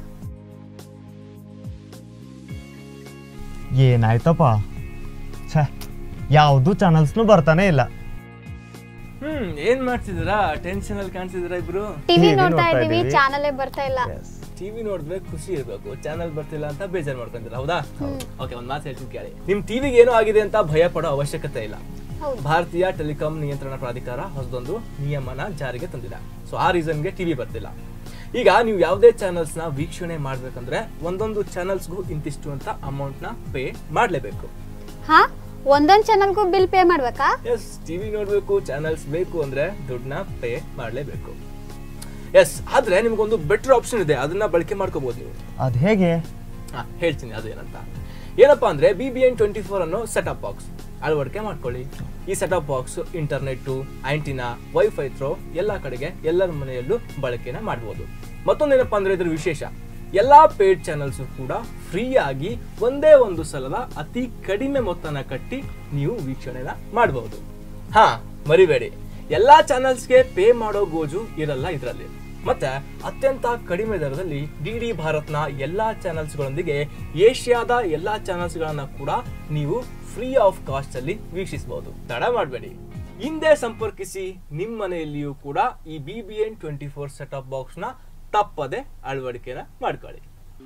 ಏನಾಯ್ತಪ್ಪ ಛೇ ಯಾವುದು ಚಾನಲ್ಸ್ನು ಬರ್ತಾನೆ ಇಲ್ಲ ಹ್ಮ್ ಏನ್ ಮಾಡ್ತಿದ್ದೀರಾ ಟೆನ್ಷನ್ ಅಲ್ಲಿ ಕಾಣ್ತಿದ್ದೀರಾ ಇಬ್ರು ಟಿವಿ ನೋಡ್ತಾ ಇದೀವಿ ಚಾನಲೇ ಬರ್ತಾ ಇಲ್ಲ ಟಿವಿ ನೋಡಿದ್ರೆ ಖುಷಿ ಇರಬೇಕು ಚಾನಲ್ ಬರ್ತಿಲ್ಲ ಅಂತ ಬೇಜಾರ್ ಮಾಡ್ಕೊಂತೀರಾ ಹೌದಾ ಓಕೆ ಒಂದ್ ಮಾತು ಹೇಳ್ತೀನಿ ಕೇಳಿ ನಿಮ್ ಟಿವಿಗೆ ಏನೋ ಆಗಿದೆ ಅಂತ ಭಯ ಪಡೋ ಅವಶ್ಯಕತೆ ಇಲ್ಲ ಭಾರತೀಯ ಟೆಲಿಕಾಂ ನಿಯಂತ್ರಣ ಪ್ರಾಧಿಕಾರ ಹೊಸದೊಂದು ನಿಯಮನ ಜಾರಿಗೆ ತಂದಿದೆ ಸೊ ಆ ರೀಸನ್ಗೆ ಟಿವಿ ಬರ್ತಿಲ್ಲ ಈಗ ನೀವು ಯಾವುದೇ ಚಾನಲ್ಸ್ ನ ವೀಕ್ಷಣೆ ಮಾಡ್ಬೇಕಂದ್ರೆ ಒಂದೊಂದು ಚಾನಲ್ಸ್ಗೂ ಇಂತಿಷ್ಟು ಅಂತ ಅಮೌಂಟ್ ನ ಪೇ ಮಾಡ್ಲೇಬೇಕು ಹಾ ಒಂದೊಂದ್ ಚಾನಲ್ಗೂ ಬಿಲ್ ಪೇ ಮಾಡ್ಬೇಕಾ ಎಸ್ ಟಿವಿ ನೋಡ್ಬೇಕು ಚಾನಲ್ಸ್ ಬೇಕು ಅಂದ್ರೆ ದುಡ್ಡನ್ನ ಪೇ ಮಾಡ್ಲೇಬೇಕು ಎಸ್ ಆದ್ರೆ ನಿಮ್ಗೊಂದು ಬೆಟರ್ ಆಪ್ಷನ್ ಇದೆ ಅದನ್ನ ಬಳಕೆ ಮಾಡ್ಕೋಬಹುದು ನೀವು ಅದು ಹೇಗೆ ಹಾ, ಹೇಳ್ತೀನಿ ಅದೇನಂತ ಏನಪ್ಪಾ ಅಂದ್ರೆ B B N twenty four ಅನ್ನೋ ಸೆಟಪ್ ಬಾಕ್ಸ್ ಅಳವಡಿಕೆ ಮಾಡ್ಕೊಳ್ಳಿ ಈ setup box internet antenna WiFi through ಎಲ್ಲಾ ಕಡೆಗೆ ಎಲ್ಲರ ಮನೆಯಲ್ಲೂ ಬಳಕೆನ ಮಾಡಬಹುದು ಮತ್ತೊಂದೇನಪ್ಪಾ ಅಂದ್ರೆ ಇದ್ರ ವಿಶೇಷ ಎಲ್ಲಾ ಪೇಡ್ ಚಾನಲ್ಸ್ ಕೂಡ ಫ್ರೀ ಆಗಿ ಒಂದೇ ಒಂದು ಸಲದ ಅತಿ ಕಡಿಮೆ ಮೊತ್ತನ ಕಟ್ಟಿ ನೀವು ವೀಕ್ಷಣೆನ ಮಾಡಬಹುದು ಹಾ ಮರಿಬೇಡಿ ಎಲ್ಲಾ ಚಾನಲ್ಸ್ಗೆ ಪೇ ಮಾಡೋ ಗೋಜು ಇರಲ್ಲ ಇದರಲ್ಲಿ ಮತ್ತೆ ಅತ್ಯಂತ ಕಡಿಮೆ ದರದಲ್ಲಿ ಡಿ ಡಿ ಭಾರತ್ನ ಎಲ್ಲಾ ಚಾನೆಲ್ಸ್ಗಳೊಂದಿಗೆ ಏಷ್ಯಾದ ಎಲ್ಲಾ ಚಾನೆಲ್ಸ್ಗಳನ್ನ ಕೂಡ ನೀವು ಫ್ರೀ ಆಫ್ ಕಾಸ್ಟ್ ಅಲ್ಲಿ ವೀಕ್ಷಿಸಬಹುದು ತಡ ಮಾಡಬೇಡಿ ಹಿಂದೆ ಸಂಪರ್ಕಿಸಿ ನಿಮ್ಮ ಮನೆಯಲ್ಲಿಯೂ ಕೂಡ ಈ B B N twenty four setup ಬಾಕ್ಸ್ನ ತಪ್ಪದೆ ಅಳವಡಿಕೆನ ಮಾಡ್ಕೊಳ್ಳಿ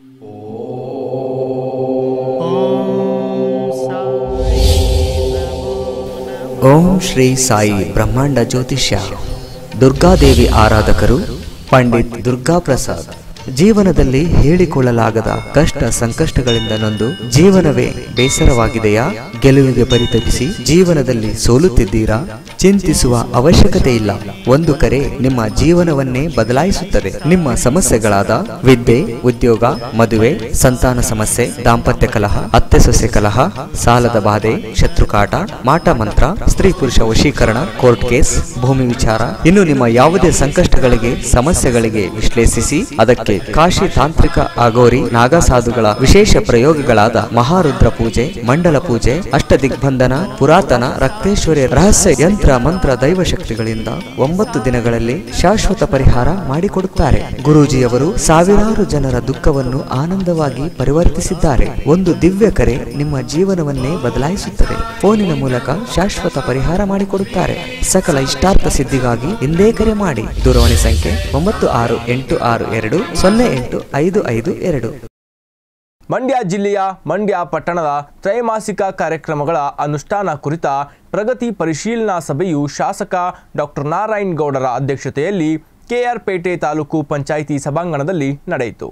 ಓಂ ಶ್ರೀ ಸಾಯಿ ಬ್ರಹ್ಮಾಂಡ ಜ್ಯೋತಿಷ್ಯ ದುರ್ಗಾದೇವಿ ಆರಾಧಕರು ಪಂಡಿತ್ ದುರ್ಗಾ ಪ್ರಸಾದ್ ಜೀವನದಲ್ಲಿ ಹೇಳಿಕೊಳ್ಳಲಾಗದ ಕಷ್ಟ ಸಂಕಷ್ಟಗಳಿಂದ ನೊಂದು ಜೀವನವೇ ಬೇಸರವಾಗಿದೆಯಾ ಗೆಲುವಿಗೆ ಪರಿತಪಿಸಿ ಜೀವನದಲ್ಲಿ ಸೋಲುತ್ತಿದ್ದೀರಾ ಚಿಂತಿಸುವ ಅವಶ್ಯಕತೆ ಇಲ್ಲ ಒಂದು ಕರೆ ನಿಮ್ಮ ಜೀವನವನ್ನೇ ಬದಲಾಯಿಸುತ್ತದೆ ನಿಮ್ಮ ಸಮಸ್ಯೆಗಳಾದ ವಿದ್ಯೆ ಉದ್ಯೋಗ ಮದುವೆ ಸಂತಾನ ಸಮಸ್ಯೆ ದಾಂಪತ್ಯ ಕಲಹ ಅತ್ತೆ ಸೊಸೆ ಕಲಹ ಸಾಲದ ಬಾಧೆ ಶತ್ರುಕಾಟ ಮಾಟ ಮಂತ್ರ ಸ್ತ್ರೀ ಪುರುಷ ವಶೀಕರಣ ಕೋರ್ಟ್ ಕೇಸ್ ಭೂಮಿ ವಿಚಾರ ಇನ್ನು ನಿಮ್ಮ ಯಾವುದೇ ಸಂಕಷ್ಟಗಳಿಗೆ ಸಮಸ್ಯೆಗಳಿಗೆ ವಿಶ್ಲೇಷಿಸಿ ಅದಕ್ಕೆ ಕಾಶಿ ತಾಂತ್ರಿಕ ಅಗೋರಿ ನಾಗಸಾಧುಗಳ ವಿಶೇಷ ಪ್ರಯೋಗಗಳಾದ ಮಹಾರುದ್ರ ಪೂಜೆ ಮಂಡಲ ಪೂಜೆ ಅಷ್ಟದಿಗ್ಬಂಧನ ಪುರಾತನ ರಕ್ತೇಶ್ವರಿ ರಹಸ್ಯ ಯಂತ್ರ ಮಂತ್ರ ದೈವ ಶಕ್ತಿಗಳಿಂದ ಒಂಬತ್ತು ದಿನಗಳಲ್ಲಿ ಶಾಶ್ವತ ಪರಿಹಾರ ಮಾಡಿಕೊಡುತ್ತಾರೆ ಗುರೂಜಿಯವರು ಸಾವಿರಾರು ಜನರ ದುಃಖವನ್ನು ಆನಂದವಾಗಿ ಪರಿವರ್ತಿಸಿದ್ದಾರೆ ಒಂದು ದಿವ್ಯ ಕರೆ ನಿಮ್ಮ ಜೀವನವನ್ನೇ ಬದಲಾಯಿಸುತ್ತದೆ ಫೋನಿನ ಮೂಲಕ ಶಾಶ್ವತ ಪರಿಹಾರ ಮಾಡಿಕೊಡುತ್ತಾರೆ ಸಕಲ ಇಷ್ಟಾರ್ಥ ಸಿದ್ಧಿಗಾಗಿ ಹಿಂದೆ ಕರೆ ಮಾಡಿ ದೂರವಾಣಿ ಸಂಖ್ಯೆ ಒಂಬತ್ತು ಆರು ಎಂಟು ಆರು ಎರಡು ಸೊನ್ನೆ ಎಂಟು ಐದು ಐದು ಎರಡು ಮಂಡ್ಯ ಜಿಲ್ಲೆಯ ಮಂಡ್ಯ ಪಟ್ಟಣದ ತ್ರೈಮಾಸಿಕ ಕಾರ್ಯಕ್ರಮಗಳ ಅನುಷ್ಠಾನ ಕುರಿತ ಪ್ರಗತಿ ಪರಿಶೀಲನಾ ಸಭೆಯು ಶಾಸಕ ಡಾಕ್ಟರ್ ನಾರಾಯಣ್ ಗೌಡರ ಅಧ್ಯಕ್ಷತೆಯಲ್ಲಿ ಕೆಆರ್ ಪೇಟೆ ತಾಲೂಕು ಪಂಚಾಯಿತಿ ಸಭಾಂಗಣದಲ್ಲಿ ನಡೆಯಿತು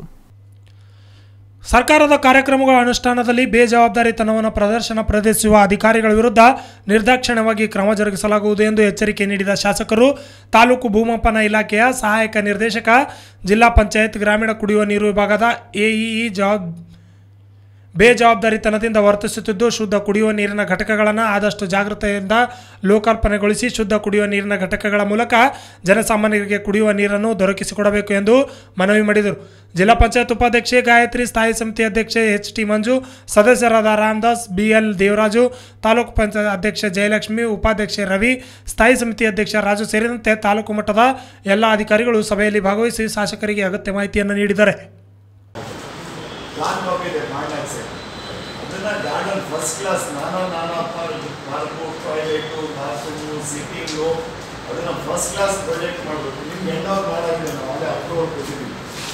ಸರ್ಕಾರದ ಕಾರ್ಯಕ್ರಮಗಳ ಅನುಷ್ಠಾನದಲ್ಲಿ ಬೇಜವಾಬ್ದಾರಿತನವನ್ನು ಪ್ರದರ್ಶನ ಪ್ರದರ್ಶಿಸುವ ಅಧಿಕಾರಿಗಳ ವಿರುದ್ಧ ನಿರ್ದಾಕ್ಷಿಣ್ಯವಾಗಿ ಕ್ರಮ ಜರುಗಿಸಲಾಗುವುದು ಎಂದು ಎಚ್ಚರಿಕೆ ನೀಡಿದ ಶಾಸಕರು ತಾಲೂಕು ಭೂಮಾಪನ ಇಲಾಖೆಯ ಸಹಾಯಕ ನಿರ್ದೇಶಕ ಜಿಲ್ಲಾ ಪಂಚಾಯತ್ ಗ್ರಾಮೀಣ ಕುಡಿಯುವ ನೀರು ವಿಭಾಗದ ಎಇಇ ಜವಾಬ್ ಬೇಜವಾಬ್ದಾರಿತನದಿಂದ ವರ್ತಿಸುತ್ತಿದ್ದು ಶುದ್ಧ ಕುಡಿಯುವ ನೀರಿನ ಘಟಕಗಳನ್ನು ಆದಷ್ಟು ಜಾಗೃತೆಯಿಂದ ಲೋಕಾರ್ಪಣೆಗೊಳಿಸಿ ಶುದ್ಧ ಕುಡಿಯುವ ನೀರಿನ ಘಟಕಗಳ ಮೂಲಕ ಜನಸಾಮಾನ್ಯರಿಗೆ ಕುಡಿಯುವ ನೀರನ್ನು ದೊರಕಿಸಿಕೊಡಬೇಕು ಎಂದು ಮನವಿ ಮಾಡಿದರು ಜಿಲ್ಲಾ ಪಂಚಾಯತ್ ಉಪಾಧ್ಯಕ್ಷೆ ಗಾಯತ್ರಿ ಸ್ಥಾಯಿ ಸಮಿತಿ ಅಧ್ಯಕ್ಷೆ ಎಚ್ ಟಿ ಮಂಜು ಸದಸ್ಯರಾದ ರಾಮದಾಸ್ ಬಿಎಲ್ ದೇವರಾಜು ತಾಲೂಕು ಪಂಚಾಯತ್ ಅಧ್ಯಕ್ಷೆ ಜಯಲಕ್ಷ್ಮಿ ಉಪಾಧ್ಯಕ್ಷೆ ರವಿ ಸ್ಥಾಯಿ ಸಮಿತಿ ಅಧ್ಯಕ್ಷ ರಾಜು ಸೇರಿದಂತೆ ತಾಲೂಕು ಮಟ್ಟದ ಎಲ್ಲ ಅಧಿಕಾರಿಗಳು ಸಭೆಯಲ್ಲಿ ಭಾಗವಹಿಸಿ ಶಾಸಕರಿಗೆ ಅಗತ್ಯ ಮಾಹಿತಿಯನ್ನು ನೀಡಿದ್ದಾರೆ ಪ್ಲಾನ್ ಹೋಗಿದೆ ಮಾಡಾಕ್ಸೆ ಅದನ್ನ ಗಾರ್ಡನ್ ಫಸ್ಟ್ ಕ್ಲಾಸ್ ನಾನು ನಾನು ಅಪ್ಪ ನಾಲ್ಕು ಟಾಯ್ಲೆಟು ಬಾತ್ರೂಮು ಸಿಟ್ಟಿಂಗು ಅದನ್ನ ಫಸ್ಟ್ ಕ್ಲಾಸ್ ಪ್ರೊಜೆಕ್ಟ್ ಮಾಡಬೇಕು ನಿಮ್ಗೆ ಹೆಣ್ಣವ್ರು ಮಾಡಾಗಿದೆ ನಾವು ಅಲ್ಲೇ ಅಪ್ರೂವಲ್ ಕೊಟ್ಟಿದ್ದೀವಿ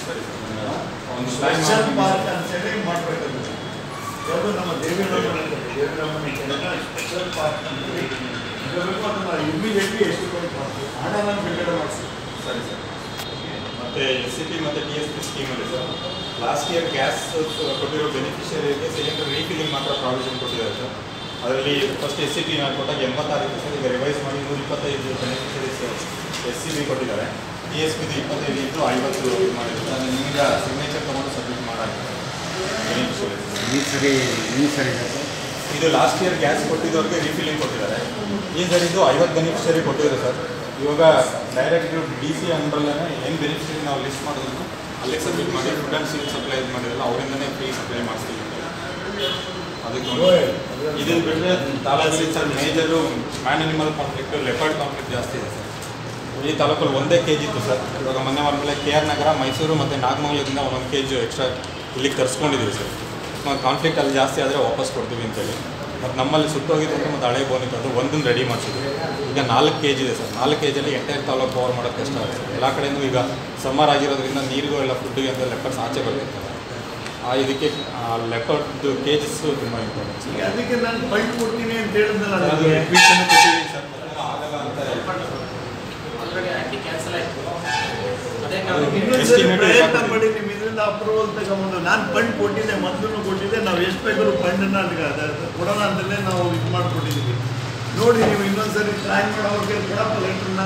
ಸ್ಪೆಷಲ್ ಪಾರ್ಕ್ ಅಂತೇಳಿ ಮಾಡಬೇಕಾಗುತ್ತೆ ಯಾವುದು ನಮ್ಮ ದೇವಿರಮ್ಮನ ದೇವಿರಮ್ಮನ ಕೆಳಗೆ ಸ್ಪೆಷಲ್ ಪಾರ್ಕ್ ಅಂತೇಳಿ ಇರಬೇಕು ಅದನ್ನ ಇಮಿಡಿಯೇಟ್ಲಿ ಎಷ್ಟು ಕೊಟ್ಟು ಮಾಡ್ತೀವಿ ಹಣನ ಬಿಡುಗಡೆ ಮಾಡಿಸಿ ಸರಿ ಸರ್ ಮತ್ತೆ ಎಸ್ ಸಿ ಪಿ ಮತ್ತು ಟಿ ಎಸ್ ಪಿ ಸ್ಕೀಮಲ್ಲಿ ಸರ್ ಲಾಸ್ಟ್ ಇಯರ್ ಗ್ಯಾಸ್ ಕೊಟ್ಟಿರೋ ಬೆನಿಫಿಷಿಯರಿಗೆ ಸಿಲಿಂಡರ್ ರೀಫಿಲಿಂಗ್ ಮಾತ್ರ ಪ್ರಾವಿಷನ್ ಕೊಟ್ಟಿದ್ದಾರೆ ಸರ್ ಅದರಲ್ಲಿ ಫಸ್ಟ್ ಎಸ್ ಸಿ ಪಿ ಕೊಟ್ಟಾಗ ಎಂಬತ್ತಾರು ಇತ್ತು ಸರ್ ಈಗ ರಿವೈಸ್ ಮಾಡಿ ನೂರ ಇಪ್ಪತ್ತೈದು ಬೆನಿಫಿಷರೀಸ್ ಎಸ್ ಸಿ ಬಿ ಕೊಟ್ಟಿದ್ದಾರೆ ಟಿ ಎಸ್ ಪಿದು ಇಪ್ಪತ್ತೈದು ಇದ್ದು ಐವತ್ತು ಇದು ಮಾಡಿದ್ರು ಅದನ್ನು ನಿಮ್ಗೆ ಸಿಗ್ನೇಚರ್ ತೊಗೊಂಡು ಸಬ್ಮಿಟ್ ಮಾಡಾಗಿದೆ ಈ ಸರಿ ಈ ಸರಿ ಇದು ಲಾಸ್ಟ್ ಇಯರ್ ಗ್ಯಾಸ್ ಕೊಟ್ಟಿದ್ದವ್ರಿಗೆ ರೀಫಿಲಿಂಗ್ ಕೊಟ್ಟಿದ್ದಾರೆ ಈ ಸರಿದು ಐವತ್ತು ಬೆನಿಫಿಷರಿ ಕೊಟ್ಟಿದ್ದಾರೆ ಸರ್ ಇವಾಗ ಡೈರೆಕ್ಟ್ ಡಿ ಸಿ ಅಂಡ್ರಲ್ಲೇ ಏನು ಬೆನಿಫಿಷರಿ ನಾವು ಲಿಸ್ಟ್ ಮಾಡಿದ್ರು ಅಲ್ಲಿಗೆ ಸಬ್ಮಿಟ್ ಮಾಡಿ ಫುಡ್ ಆ್ಯಂಡ್ ಸಿವಿಲ್ ಸಪ್ಲೈ ಇದು ಮಾಡಿರಲ್ಲ ಅವರಿಂದನೇ ಫ್ರೀ ಸಪ್ಲೈ ಮಾಡಿಸ್ತೀವಿ ಅದಕ್ಕೆ ಒಂದು ಇದು ಬಿಟ್ಟರೆ ತಾಲೂಕಲ್ಲಿ sir major man animal conflict leopard conflict ಜಾಸ್ತಿ ಇದೆ ಸರ್ ಈ ತಾಲೂಕಲ್ಲಿ ಒಂದೇ ಕೆ ಜಿ ಇತ್ತು ಸರ್ ಇವಾಗ ಮೊನ್ನೆ ಒಂದ್ಮೇಲೆ ಕೆ ಆರ್ ನಗರ ಮೈಸೂರು ಮತ್ತು ನಾಗಮಂಗಲದಿಂದ ಒಂದೊಂದು ಕೆ ಜಿ ಎಕ್ಸ್ಟ್ರಾ ಇಲ್ಲಿಗೆ ತರಿಸ್ಕೊಂಡಿದ್ದೀವಿ ಸರ್ ಕಾನ್ಫ್ಲಿಕ್ಟ್ ಅಲ್ಲಿ ಜಾಸ್ತಿ ಆದರೆ ವಾಪಸ್ ಕೊಡ್ತೀವಿ ಅಂತೇಳಿ ಮತ್ತು ನಮ್ಮಲ್ಲಿ ಸುಟ್ಟೋಗಿದೆ ಅಂತ ಮತ್ತು ಹಳೆ ಬೋನಿತ್ತು ಅದು ಒಂದನ್ನು ರೆಡಿ ಮಾಡಿಸಿದ್ವಿ ಈಗ ನಾಲ್ಕು ಕೆ ಜಿ ಇದೆ ಸರ್ ನಾಲ್ಕು ಕೆ ಜಿಯಲ್ಲಿ ಎಂಟೈರ್ ತಾಲೂಕು ಕವರ್ ಮಾಡೋದು ಕಷ್ಟ ಆಗುತ್ತೆ ಎಲ್ಲ ಕಡೆಯೂ ಈಗ ಸಮ್ಮರ್ ಆಗಿರೋದ್ರಿಂದ ನೀರಿಗೂ ಎಲ್ಲ ಫುಡ್ಡಿಗೆ ಅಂತ ಲೆಪರ್ಸ್ ಆಚೆ ಬರ್ತಿರ್ತಾರೆ ಆ ಇದಕ್ಕೆ ಲೆಪರ್ದು ಕೇಜಸ್ ತುಂಬ ಇಂಪಾರ್ಟೆಂಟ್ ಈಗ ಅದಕ್ಕೆ ನಾನು ಫಂಡ್ ಕೊಡ್ತೀನಿ ಅಂತ ಹೇಳಿದ್ನಲ್ಲ ಅದು ನಿಮಗೆ. ರಿಕ್ವೆಷನ್ ಕೊಟ್ಟಿದ್ದೀವಿ ಸರ್ ಮತ್ತೆ ಆಗಲ್ಲ ಅಂತ ಇನ್ನೊಂದ್ಸರಿ ಪ್ರಯತ್ನ ಮಾಡಿ ನಿಮ್ಮ ಇದರಿಂದ ಅಪ್ರೂವಲ್ ತಗೊಂಬಂದು ನಾನು ಫಂಡ್ ಕೊಟ್ಟಿದ್ದೆ ಮೊದಲು ಕೊಟ್ಟಿದ್ದೆ ನಾವು ಎಷ್ಟು ಬೇಕಾದ್ರೂ ಫಂಡನ್ನ ಅದಕ್ಕೆ ಅದ- ಅದು ಕೊಡೋಣ ಅಂತಲೇ ನಾವು ಇದು ಮಾಡಿಕೊಟ್ಟಿದ್ದೀವಿ ನೋಡಿ ನೀವು ಇನ್ನೊಂದ್ಸರಿ ಟ್ರೈ ಮಾಡೋರಿಗೆ ಕೊಡಪ್ಪ ಲೆಟ್ರನ್ನ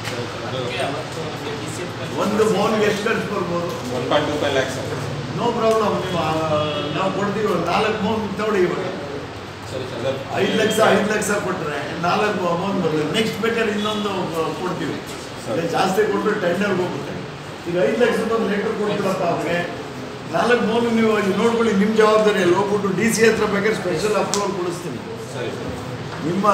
ಒಂದು ಮೌನ್ಗೆ ಎಷ್ಟು ಖರ್ಚು ಬರ್ಬೋದು one point two five lakhs no problem ನೀವು ಆ, ನಾವು ಕೊಡ್ತೀವಿ ಒಂದು ನಾಲ್ಕು ಮೌನ್ ತಗೊಳ್ಳಿ ಇವಾಗ ಸರಿ ಸರ್ ಐದು ಲಕ್ಷ ಐದು ಲಕ್ಷ ಕೊಟ್ಟರೆ ನಾಲ್ಕು ಅಮೌಂಟ್ ಬರ್ತದೆ ನೆಕ್ಸ್ಟ್ ಬೇಕಾದ್ರೆ ಇನ್ನೊಂದು ಆ, ಕೊಡ್ತೀವಿ ಅದೇ ಜಾಸ್ತಿ ಕೊಟ್ಟರೆ ಟೆಂಡರ್ಗೆ ಹೋಗುತ್ತೆ ಈಗ ಐದು ಲಕ್ಷದ ಒಂದು ಲೆಟರ್ ಕೊಡ್ತೀರಪ್ಪ ಅವ್ರಿಗೆ ನಾಲ್ಕು ಮೌನ್ ನೀವು ಅಲ್ಲಿ ನೋಡ್ಕೊಳ್ಳಿ ನಿಮ್ಮ ಜವಾಬ್ದಾರಿ ಅಲ್ಲಿ ಹೋಗ್ಬಿಟ್ಟು ಡಿ ಸಿ ಹತ್ರ ಬೇಕಾದ್ರೆ ಸ್ಪೆಷಲ್ ಅಪ್ರೂವಲ್ ಕೊಡಿಸ್ತೀನಿ ಸರಿ ಸರ್ ನಿಮ್ಮ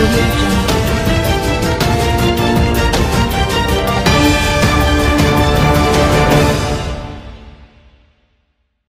audio jungle.